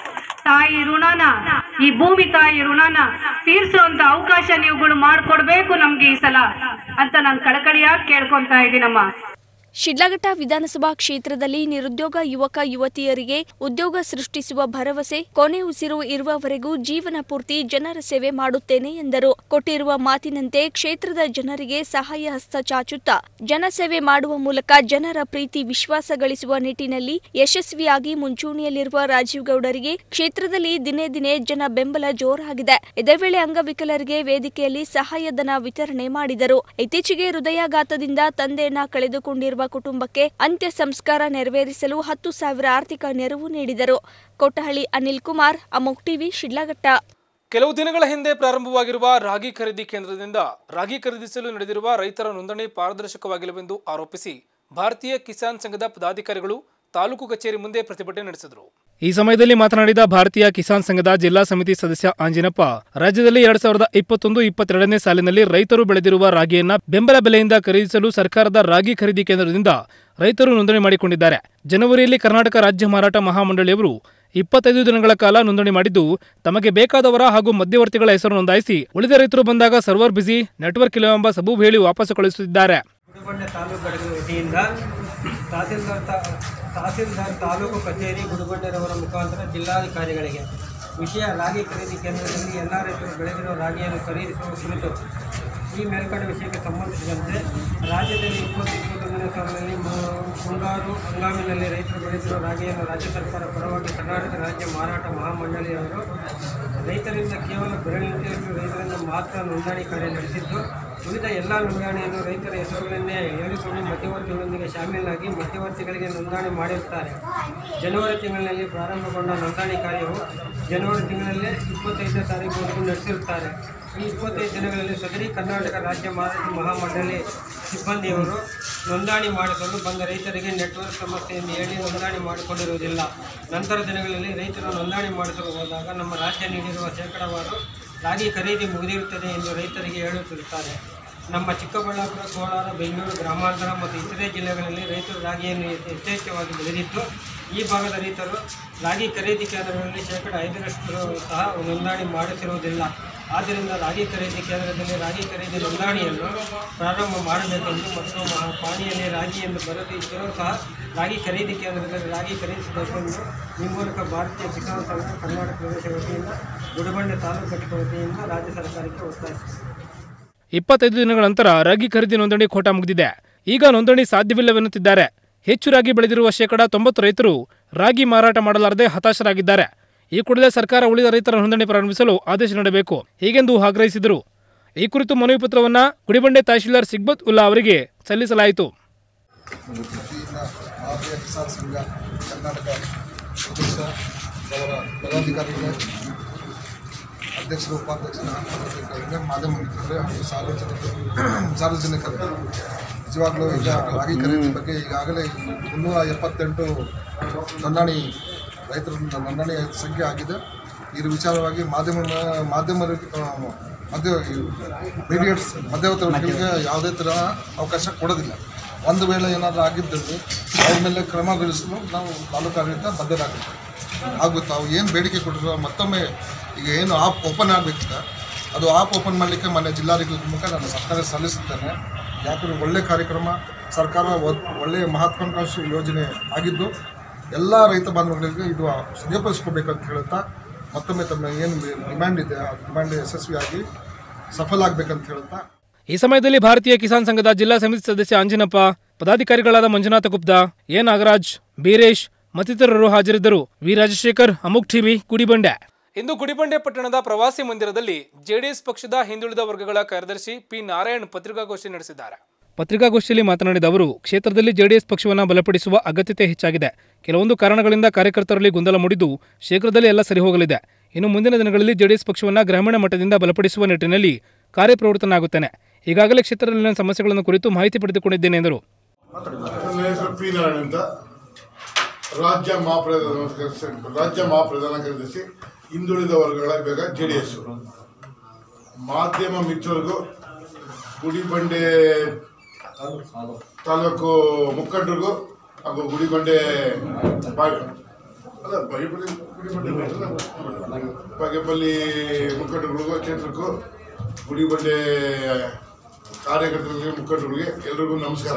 ತಾಯಿ ಋಣನ ಈ ಭೂಮಿ ತಾಯಿ ಋಣನ ತೀರ್ಸುವಂತ ಅವಕಾಶ ನೀವುಗಳು ಮಾಡ್ಕೊಡ್ಬೇಕು ನಮ್ಗೆ ಈ ಸಲ ಅಂತ ನಾನು ಕಳಕಳಿಯಾಗಿ ಕೇಳ್ಕೊಂತಾ ಇದ್ದೀನಮ್ಮ ಶಿಡ್ಲಘಟ್ಟ ವಿಧಾನಸಭಾ ಕ್ಷೇತ್ರದಲ್ಲಿ ನಿರುದ್ಯೋಗ ಯುವಕ ಯುವತಿಯರಿಗೆ ಉದ್ಯೋಗ ಸೃಷ್ಟಿಸುವ ಭರವಸೆ ಕೊನೆ ಉಸಿರು ಇರುವವರೆಗೂ ಜೀವನ ಪೂರ್ತಿ ಜನರ ಸೇವೆ ಮಾಡುತ್ತೇನೆ ಎಂದರು ಕೊಟ್ಟಿರುವ ಮಾತಿನಂತೆ ಕ್ಷೇತ್ರದ ಜನರಿಗೆ ಸಹಾಯ ಹಸ್ತ ಚಾಚುತ್ತಾ ಜನಸೇವೆ ಮಾಡುವ ಮೂಲಕ ಜನರ ಪ್ರೀತಿ ವಿಶ್ವಾಸ ಗಳಿಸುವ ನಿಟ್ಟಿನಲ್ಲಿ ಯಶಸ್ವಿಯಾಗಿ ಮುಂಚೂಣಿಯಲ್ಲಿರುವ ರಾಜೀವ್ ಗೌಡರಿಗೆ ಕ್ಷೇತ್ರದಲ್ಲಿ ದಿನೇ ದಿನೇ ಜನ ಬೆಂಬಲ ಜೋರಾಗಿದೆ ಇದೇ ವೇಳೆ ಅಂಗವಿಕಲರಿಗೆ ವೇದಿಕೆಯಲ್ಲಿ ಸಹಾಯಧನ ವಿತರಣೆ ಮಾಡಿದರು ಇತ್ತೀಚೆಗೆ ಹೃದಯಾಘಾತದಿಂದ ತಂದೆಯನ್ನ ಕಳೆದುಕೊಂಡಿರುವ ಕುಟುಂಬಕ್ಕೆ ಅಂತ್ಯ ಸಂಸ್ಕಾರ ನೆರವೇರಿಸಲು ಹತ್ತು ಸಾವಿರ ಆರ್ಥಿಕ ನೆರವು ನೀಡಿದರು ಕೊಟ್ಟಹಳ್ಳಿ ಅನಿಲ್ ಕುಮಾರ್ ಅಮೋಕ್ ಟಿವಿ ಶಿಡ್ಲಘಟ್ಟ ಕೆಲವು ದಿನಗಳ ಹಿಂದೆ ಪ್ರಾರಂಭವಾಗಿರುವ ರಾಗಿ ಖರೀದಿ ಕೇಂದ್ರದಿಂದ ರಾಗಿ ಖರೀದಿಸಲು ನಡೆದಿರುವ ರೈತರ ನೋಂದಣಿ ಪಾರದರ್ಶಕವಾಗಿಲ್ಲವೆಂದು ಆರೋಪಿಸಿ ಭಾರತೀಯ ಕಿಸಾನ್ ಸಂಘದ ಪದಾಧಿಕಾರಿಗಳು ತಾಲೂಕು ಕಚೇರಿ ಮುಂದೆ ಪ್ರತಿಭಟನೆ ನಡೆಸಿದರು ಈ ಸಮಯದಲ್ಲಿ ಮಾತನಾಡಿದ ಭಾರತೀಯ ಕಿಸಾನ್ ಸಂಘದ ಜಿಲ್ಲಾ ಸಮಿತಿ ಸದಸ್ಯ ಆಂಜಿನಪ್ಪ ರಾಜ್ಯದಲ್ಲಿ ಎರಡ್ ಸಾವಿರದ ಇಪ್ಪತ್ತೊಂದು ಇಪ್ಪತ್ತೆರಡನೇ ಸಾಲಿನಲ್ಲಿ ರೈತರು ಬೆಳೆದಿರುವ ರಾಗಿಯನ್ನ ಬೆಂಬಲ ಬೆಲೆಯಿಂದ ಖರೀದಿಸಲು ಸರ್ಕಾರದ ರಾಗಿ ಖರೀದಿ ಕೇಂದ್ರದಿಂದ ರೈತರು ನೋಂದಣಿ ಮಾಡಿಕೊಂಡಿದ್ದಾರೆ ಜನವರಿಯಲ್ಲಿ ಕರ್ನಾಟಕ ರಾಜ್ಯ ಮಾರಾಟ ಮಹಾಮಂಡಳಿಯವರು ಇಪ್ಪತ್ತೈದು ದಿನಗಳ ಕಾಲ ನೋಂದಣಿ ಮಾಡಿದ್ದು ತಮಗೆ ಬೇಕಾದವರ ಹಾಗೂ ಮಧ್ಯವರ್ತಿಗಳ ಹೆಸರು ನೋಂದಾಯಿಸಿ ಉಳಿದ ರೈತರು ಬಂದಾಗ ಸರ್ವರ್ ಬಿಸಿ ನೆಟ್ವರ್ಕ್ ಇಲ್ಲ ಎಂಬ ಸಬೂಬು ಹೇಳಿ ವಾಪಸ್ ಕಳುಹಿಸುತ್ತಿದ್ದಾರೆ ಗುಡಿಬಂಡೆ ತಾಲೂಕು ಘಟಕದ ವತಿಯಿಂದ ತಹಸೀಲ್ದಾರ್ ತಾ- ತಹಸೀಲ್ದಾರ್ ತಾಲೂಕು ಕಚೇರಿ ಗುಡಿಬಂಡೆರವರ ಮುಖಾಂತರ ಜಿಲ್ಲಾಧಿಕಾರಿಗಳಿಗೆ ವಿಷಯ ರಾಗಿ ಖರೀದಿ ಕೇಂದ್ರದಲ್ಲಿ ಎಲ್ಲ ರೈತರು ಬೆಳೆದಿರುವ ರಾಗಿಯನ್ನು ಖರೀದಿಸುವ ಕುರಿತು ಈ ಮೇಲ್ಕಡೆ ವಿಷಯಕ್ಕೆ ಸಂಬಂಧಿಸಿದಂತೆ ರಾಜ್ಯದಲ್ಲಿ ಇಪ್ಪತ್ತು ಇಪ್ಪತ್ತೊಂದನೇ ಸಾಲಿನಲ್ಲಿ ಮು- ಮುಂಗಾರು ಹಂಗಾಮಿನಲ್ಲಿ ರೈತರು ಬೆಳೆದಿರುವ ರಾಗಿಯನ್ನು ರಾಜ್ಯ ಸರ್ಕಾರ ಪರವಾಗಿ ಕರ್ನಾಟಕ ರಾಜ್ಯ ಮಾರಾಟ ಮಹಾಮಂಡಳಿಯವರು ರೈತರಿಂದ ಕೇವಲ ಬೆರಳಿಕೆಯಲ್ಲಿ ರೈತರಿಂದ ಮಾತ್ರ ನೋಂದಣಿ ಕಾರ್ಯ ನಡೆಸಿದ್ದು ಉಳಿದ ಎಲ್ಲ ನೋಂದಣಿಯನ್ನು ರೈತರ ಹೆಸರುಗಳನ್ನೇ ಹೇಳಿಕೊಂಡು ಮಧ್ಯವರ್ತಿಗಳೊಂದಿಗೆ ಶಾಮೀಲಾಗಿ ಮಧ್ಯವರ್ತಿಗಳಿಗೆ ನೋಂದಣಿ ಮಾಡಿರುತ್ತಾರೆ ಜನವರಿ ತಿಂಗಳಿನಲ್ಲಿ ಪ್ರಾರಂಭಗೊಂಡ ನೋಂದಣಿ ಕಾರ್ಯವು ಜನವರಿ ತಿಂಗಳಲ್ಲೇ ಇಪ್ಪತ್ತೈದನೇ ತಾರೀಕುವರೆಗೂ ನಡೆಸಿರುತ್ತಾರೆ ಈ ಇಪ್ಪತ್ತೈದು ದಿನಗಳಲ್ಲಿ ಸದರಿ ಕರ್ನಾಟಕ ರಾಜ್ಯ ಮಾರಾಟ ಮಹಾಮಂಡಳಿ ಸಿಬ್ಬಂದಿಯವರು ನೋಂದಣಿ ಮಾಡಿಸಲು ಬಂದ ರೈತರಿಗೆ ನೆಟ್ವರ್ಕ್ ಸಮಸ್ಯೆ ಎಂದು ಹೇಳಿ ನೋಂದಣಿ ಮಾಡಿಕೊಂಡಿರುವುದಿಲ್ಲ ನಂತರ ದಿನಗಳಲ್ಲಿ ರೈತರು ನೋಂದಣಿ ಮಾಡಿಸಲು ಹೋದಾಗ ನಮ್ಮ ರಾಜ್ಯ ನೀಡಿರುವ ಶೇಕಡಾವಾರು ರಾಗಿ ಖರೀದಿ ಮುಗಿದಿರುತ್ತದೆ ಎಂದು ರೈತರಿಗೆ ಹೇಳುತ್ತಿರುತ್ತಾರೆ ನಮ್ಮ ಚಿಕ್ಕಬಳ್ಳಾಪುರ ಕೋಲಾರ ಬೆಂಗಳೂರು ಗ್ರಾಮಾಂತರ ಮತ್ತು ಇತರೆ ಜಿಲ್ಲೆಗಳಲ್ಲಿ ರೈತರು ರಾಗಿಯನ್ನು ಯಥೇಚ್ಛವಾಗಿ ಬೆಳೆದಿದ್ದು ಈ ಭಾಗದ ರೈತರು ರಾಗಿ ಖರೀದಿ ಕೇಂದ್ರಗಳಲ್ಲಿ ಶೇಕಡ ಐದರಷ್ಟು ಸಹ ನೋಂದಣಿ ಮಾಡಿಸಿರುವುದಿಲ್ಲ ಆದ್ದರಿಂದ ರಾಗಿ ಖರೀದಿ ಕೇಂದ್ರದಲ್ಲಿ ರಾಗಿ ಖರೀದಿ ನೋಂದಣಿಯನ್ನು ಪ್ರಾರಂಭ ಮಾಡಬೇಕೆಂದು ಮತ್ತು ಮಹಾ ಪಾಣಿಯಲ್ಲಿ ರಾಗಿ ಎಂದು ಬರೆದು ಇದ್ದರೂ ಸಹ ರಾಗಿ ಖರೀದಿ ಕೇಂದ್ರದಲ್ಲಿ ರಾಗಿ ಖರೀದಿಸಬೇಕೆಂದು ಈ ಮೂಲಕ ಭಾರತೀಯ ಕಿಸಾನ್ ಸಂಘ ಕರ್ನಾಟಕ ಪ್ರದೇಶ ವತಿಯಿಂದ ಗುಡಿಬಂಡೆ ತಾಲೂಕು ಘಟಕ ವತಿಯಿಂದ ರಾಜ್ಯ ಸರ್ಕಾರಕ್ಕೆ ಒತ್ತಾಯಿಸಿದೆ ಇಪ್ಪತ್ತೈದು ದಿನಗಳ ನಂತರ ರಾಗಿ ಖರೀದಿ ನೋಂದಣಿ ಕೋಟಾ ಮುಗಿದಿದೆ ಈಗ ನೋಂದಣಿ ಸಾಧ್ಯವಿಲ್ಲವೆನ್ನುತ್ತಿದ್ದಾರೆ ಹೆಚ್ಚು ರಾಗಿ ಬೆಳೆದಿರುವ ಶೇಕಡ ತೊಂಬತ್ತು ರೈತರು ರಾಗಿ ಮಾರಾಟ ಮಾಡಲಾರದೆ ಹತಾಶರಾಗಿದ್ದಾರೆ ಈ ಕೂಡಲೇ ಸರ್ಕಾರ ಉಳಿದ ರೈತರ ನೋಂದಣಿ ಪ್ರಾರಂಭಿಸಲು ಆದೇಶ ನೀಡಬೇಕು ಹೀಗೆಂದು ಆಗ್ರಹಿಸಿದರು ಈ ಕುರಿತು ಮನವಿ ಪತ್ರವನ್ನು ಗುಡಿಬಂಡೆ ತಹಶೀಲ್ದಾರ್ ಸಿಗ್ಬತ್ ಉಲ್ಲಾ ಅವರಿಗೆ ಸಲ್ಲಿಸಲಾಯಿತು ವತಿಯಿಂದ ಭಾರತೀಯ ಕಿಸಾನ್ ಸಂಘ ಕರ್ನಾಟಕ ಪ್ರದೇಶ ಅವರ ಪದಾಧಿಕಾರಿಗಳೇ ಅಧ್ಯಕ್ಷರು ಉಪಾಧ್ಯಕ್ಷರು ಪದಾಧಿಕಾರಿಗಳೇ ಮಾಧ್ಯಮ ಮಿತ್ರರೇ ಹಾಗೂ ಸಾರ್ವಜನಿಕರು ಸಾರ್ವಜನಿಕರು ನಿಜವಾಗ್ಲೂ ಈಗ ರಾಗಿ ಖರೀದಿ ಬಗ್ಗೆ ಈಗಾಗಲೇ ಮುನ್ನೂರ ಎಪ್ಪತ್ತೆಂಟು ನೋಂದಣಿ ರೈತರ ನೋಂದಣಿ ಸಂಖ್ಯೆ ಆಗಿದೆ ಇದ್ರ ವಿಚಾರವಾಗಿ ಮಾಧ್ಯಮ ಮಾಧ್ಯಮರಿಗೆ ಆ, ಮಧ್ಯ ಮೀಡಿಯೇಟ್ಸ್ ಮಧ್ಯವರ್ತಿಗಳಿಗೆ ಯಾವುದೇ ಥರ ಅವಕಾಶ ಕೊಡೋದಿಲ್ಲ ಒಂದು ವೇಳೆ ಏನಾದರೂ ಆಗಿದ್ದಲ್ಲಿ ಅವ್ರ ಮೇಲೆ ಕ್ರಮಗೊಳಿಸಲು ನಾವು ತಾಲೂಕು ಆಡಳಿತ ಬದ್ಧರಾಗುತ್ತೆ ಹಾಗೂ ತಾವು ಏನು ಬೇಡಿಕೆ ಕೊಟ್ಟಿರೋ ಮತ್ತೊಮ್ಮೆ ಈಗ ಏನು ಆಪ್ ಓಪನ್ ಆಗಬೇಕಿದೆ ಅದು ಆಪ್ ಓಪನ್ ಮಾಡಲಿಕ್ಕೆ ಮೊನ್ನೆ ಜಿಲ್ಲಾಧಿಕಾರಿ ಮುಖ ನಾನು ಸರ್ಕಾರ ಸಲ್ಲಿಸುತ್ತೇನೆ ಯಾಕಂದರೆ ಒಳ್ಳೆ ಕಾರ್ಯಕ್ರಮ ಸರ್ಕಾರ ಒ- ಒಳ್ಳೆಯ ಮಹತ್ವಾಕಾಂಕ್ಷಿ ಯೋಜನೆ ಆಗಿದ್ದು ಎಲ್ಲ ರೈತ ಬಾಂಧವಗಳಿಗೆ ಇದು ಸರಿಪಡಿಸ್ಕೋಬೇಕಂತ ಹೇಳ್ತಾ ಮತ್ತೊಮ್ಮೆ ತಮ್ಮ ಏನು ಡಿಮ್ಯಾಂಡ್ ಇದೆ ಆ ಡಿಮ್ಯಾಂಡ್ ಯಶಸ್ವಿಯಾಗಿ ಸಫಲ ಆಗಬೇಕಂತ ಹೇಳ್ತಾ ಈ ಸಮಯದಲ್ಲಿ ಭಾರತೀಯ ಕಿಸಾನ್ ಸಂಘದ ಜಿಲ್ಲಾ ಸಮಿತಿ ಸದಸ್ಯ ಅಂಜಿನಪ್ಪ ಪದಾಧಿಕಾರಿಗಳಾದ ಮಂಜುನಾಥ ಗುಪ್ತಾ ಎ ನಾಗರಾಜ್ ಬೀರೇಶ್ ಮತ್ತಿತರರು ಹಾಜರಿದ್ದರು ವಿ ರಾಜಶೇಖರ್ ಅಮುಕ್ ಟಿವಿ ಗುಡಿಬಂಡೆ ಇಂದು ಗುಡಿಬಂಡೆ ಪಟ್ಟಣದ ಪ್ರವಾಸಿ ಮಂದಿರದಲ್ಲಿ ಜೆಡಿಎಸ್ ಪಕ್ಷದ ಹಿಂದುಳಿದ ವರ್ಗಗಳ ಕಾರ್ಯದರ್ಶಿ ಪಿ ನಾರಾಯಣ್ ಪತ್ರಿಕಾಗೋಷ್ಠಿ ನಡೆಸಿದ್ದಾರೆ ಪತ್ರಿಕಾಗೋಷ್ಠಿಯಲ್ಲಿ ಮಾತನಾಡಿದ ಅವರು ಕ್ಷೇತ್ರದಲ್ಲಿ ಜೆಡಿಎಸ್ ಪಕ್ಷವನ್ನು ಬಲಪಡಿಸುವ ಅಗತ್ಯತೆ ಹೆಚ್ಚಾಗಿದೆ ಕೆಲವೊಂದು ಕಾರಣಗಳಿಂದ ಕಾರ್ಯಕರ್ತರಲ್ಲಿ ಗೊಂದಲ ಮೂಡಿದ್ದು ಶೀಘ್ರದಲ್ಲೇ ಎಲ್ಲ ಸರಿ ಹೋಗಲಿದೆ ಇನ್ನು ಮುಂದಿನ ದಿನಗಳಲ್ಲಿ ಜೆಡಿಎಸ್ ಪಕ್ಷವನ್ನು ಗ್ರಾಮೀಣ ಮಟ್ಟದಿಂದ ಬಲಪಡಿಸುವ ನಿಟ್ಟಿನಲ್ಲಿ ಕಾರ್ಯಪ್ರವೃತ್ತನಾಗುತ್ತೇನೆ ಈಗಾಗಲೇ ಕ್ಷೇತ್ರದಲ್ಲಿನ ಸಮಸ್ಯೆಗಳನ್ನು ಕುರಿತು ಮಾಹಿತಿ ಪಡೆದುಕೊಂಡಿದ್ದೇನೆ ಎಂದರು ನನ್ನ ಹೆಸರು ಪಿ ನಾರಾಯಣ ಅಂತ ರಾಜ್ಯ ಮಹಾಪ್ರಧಾನ ರಾಜ್ಯ ಮಹಾಪ್ರಧಾನ ಕಾರ್ಯದರ್ಶಿ ಹಿಂದುಳಿದ ವರ್ಗಗಳ ವಿಭಾಗ ಜೆ ಡಿ ಎಸ್ ಮಾಧ್ಯಮ ಮಿತ್ರರಿಗೂ ಗುಡಿಬಂಡೆ ತಾಲೂಕು ಮುಖಂಡರಿಗೂ ಹಾಗೂ ಗುಡಿಬಂಡೆ ಬಾ- ಅಲ್ಲ ಬಾಗೇಪಲ್ಲಿ ಗುಡಿಬಂಡೆ ಅಲ್ಲ? ಬಾಗೇಪಲ್ಲಿ ಮುಖಂಡರುಗಳಿಗೂ ಕ್ಷೇತ್ರಕ್ಕೂ ಗುಡಿಬಂಡೆ ಕಾರ್ಯಕರ್ತರಿಗೆ ಮುಖಂಡರಿಗೆ ಎಲ್ರಿಗೂ ನಮಸ್ಕಾರ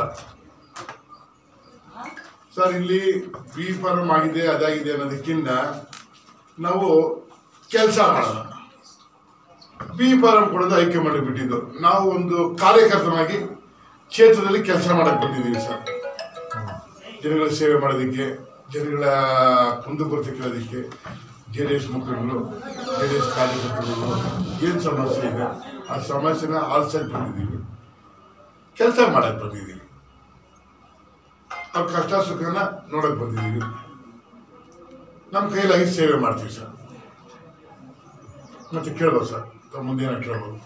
ಸರ್ ಇಲ್ಲಿ ಬಿ ಫಾರಂ ಆಗಿದೆ ಅದಾಗಿದೆ ಅನ್ನೋದಕ್ಕಿಂತ ನಾವು ಕೆಲಸ ಮಾಡೋಣ ಬಿ ಫಾರಂ ಕೊಡೋದು ಆಯ್ಕೆ ಮಾಡಿ ಬಿಟ್ಟಿದ್ದು ನಾವು ಒಂದು ಕಾರ್ಯಕರ್ತನಾಗಿ ಕ್ಷೇತ್ರದಲ್ಲಿ ಕೆಲಸ ಮಾಡಕ್ಕೆ ಬಂದಿದ್ದೀವಿ ಸರ್ ಜನಗಳ ಸೇವೆ ಮಾಡೋದಕ್ಕೆ ಜನಗಳ ಕುಂದುಕೊರತೆ ಕೇಳೋದಕ್ಕೆ ಜೆ ಡಿ ಎಸ್ ಮುಖಂಡರು ಜೆ ಡಿ ಎಸ್ ಕಾರ್ಯಕರ್ತರು ಏನು ಸಮಸ್ಯೆ ಇದೆ ಆ ಸಮಸ್ಯೆನ ಆಲಿಸಕ್ಕೆ ಬಂದಿದ್ದೀವಿ ಕೆಲಸ ಮಾಡಕ್ಕೆ ಬಂದಿದ್ದೀವಿ ಅವ್ರ ಕಷ್ಟ ಸುಖನ ನೋಡಕ್ ಬಂದಿದ್ದೀವಿ ನಮ್ಮ ಕೈಲಾಗಿ ಸೇವೆ ಮಾಡ್ತೀವಿ ಸರ್ ಮತ್ತೆ ಕೇಳ್ಬೋದು ಸರ್ ತಮ್ಮ ಮುಂದೆ ಕೇಳ್ಬೋದು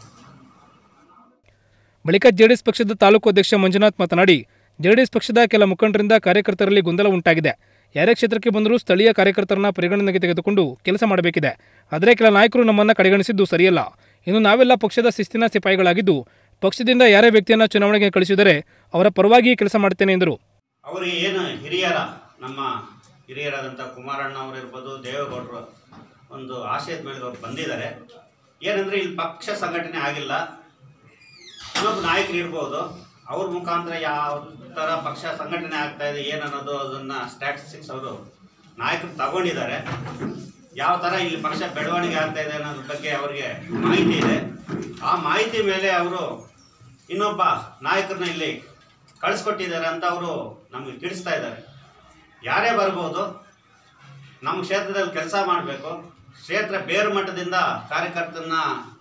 ಬಳಿಕ ಜೆಡಿಎಸ್ ಪಕ್ಷದ ತಾಲೂಕು ಅಧ್ಯಕ್ಷ ಮಂಜುನಾಥ್ ಮಾತನಾಡಿ ಜೆಡಿಎಸ್ ಪಕ್ಷದ ಕೆಲ ಮುಖಂಡರಿಂದ ಕಾರ್ಯಕರ್ತರಲ್ಲಿ ಗೊಂದಲ ಉಂಟಾಗಿದೆ ಯಾರೇ ಕ್ಷೇತ್ರಕ್ಕೆ ಬಂದರೂ ಸ್ಥಳೀಯ ಕಾರ್ಯಕರ್ತರನ್ನ ಪರಿಗಣನೆಗೆ ತೆಗೆದುಕೊಂಡು ಕೆಲಸ ಮಾಡಬೇಕಿದೆ ಆದರೆ ಕೆಲ ನಾಯಕರು ನಮ್ಮನ್ನು ಕಡೆಗಣಿಸಿದ್ದು ಸರಿಯಲ್ಲ ಇನ್ನು ನಾವೆಲ್ಲ ಪಕ್ಷದ ಶಿಸ್ತಿನ ಸಿಪಾಯಿಗಳಾಗಿದ್ದು ಪಕ್ಷದಿಂದ ಯಾರೇ ವ್ಯಕ್ತಿಯನ್ನು ಚುನಾವಣೆಗೆ ಕಳಿಸಿದರೆ ಅವರ ಪರವಾಗಿ ಕೆಲಸ ಮಾಡ್ತೇನೆ ಎಂದರು ಅವರಿಗೆ ಏನು ಹಿರಿಯರ ನಮ್ಮ ಹಿರಿಯರಾದಂಥ ಕುಮಾರಣ್ಣ ಅವರು ಇರ್ಬೋದು ದೇವೇಗೌಡರು ಒಂದು ಆಶಯದ ಮೇಲೆ ಅವ್ರು ಬಂದಿದ್ದಾರೆ ಏನಂದರೆ ಇಲ್ಲಿ ಪಕ್ಷ ಸಂಘಟನೆ ಆಗಿಲ್ಲ ಇನ್ನೊಬ್ಬ ನಾಯಕರು ಇರ್ಬೋದು ಅವ್ರ ಮುಖಾಂತರ ಯಾವ ಥರ ಪಕ್ಷ ಸಂಘಟನೆ ಆಗ್ತಾ ಇದೆ ಏನನ್ನೋದು ಅದನ್ನು ಸ್ಟ್ಯಾಟಿಸ್ಟಿಕ್ಸ್ ಅವರು ನಾಯಕರು ತಗೊಂಡಿದ್ದಾರೆ ಯಾವ ಥರ ಇಲ್ಲಿ ಪಕ್ಷ ಬೆಳವಣಿಗೆ ಆಗ್ತಾ ಇದೆ ಅನ್ನೋದ್ರ ಬಗ್ಗೆ ಅವರಿಗೆ ಮಾಹಿತಿ ಇದೆ ಆ ಮಾಹಿತಿ ಮೇಲೆ ಅವರು ಇನ್ನೊಬ್ಬ ನಾಯಕರನ್ನ ಇಲ್ಲಿ ಕಳಿಸ್ಕೊಟ್ಟಿದ್ದಾರೆ ಅಂತ ಅವರು ನಮಗೆ ತಿಳಿಸ್ತಾ ಇದ್ದಾರೆ ಯಾರೇ ಬರ್ಬೋದು ನಮ್ಮ ಕ್ಷೇತ್ರದಲ್ಲಿ ಕೆಲಸ ಮಾಡಬೇಕು ಕ್ಷೇತ್ರ ಬೇರು ಮಟ್ಟದಿಂದ ಕಾರ್ಯಕರ್ತರನ್ನ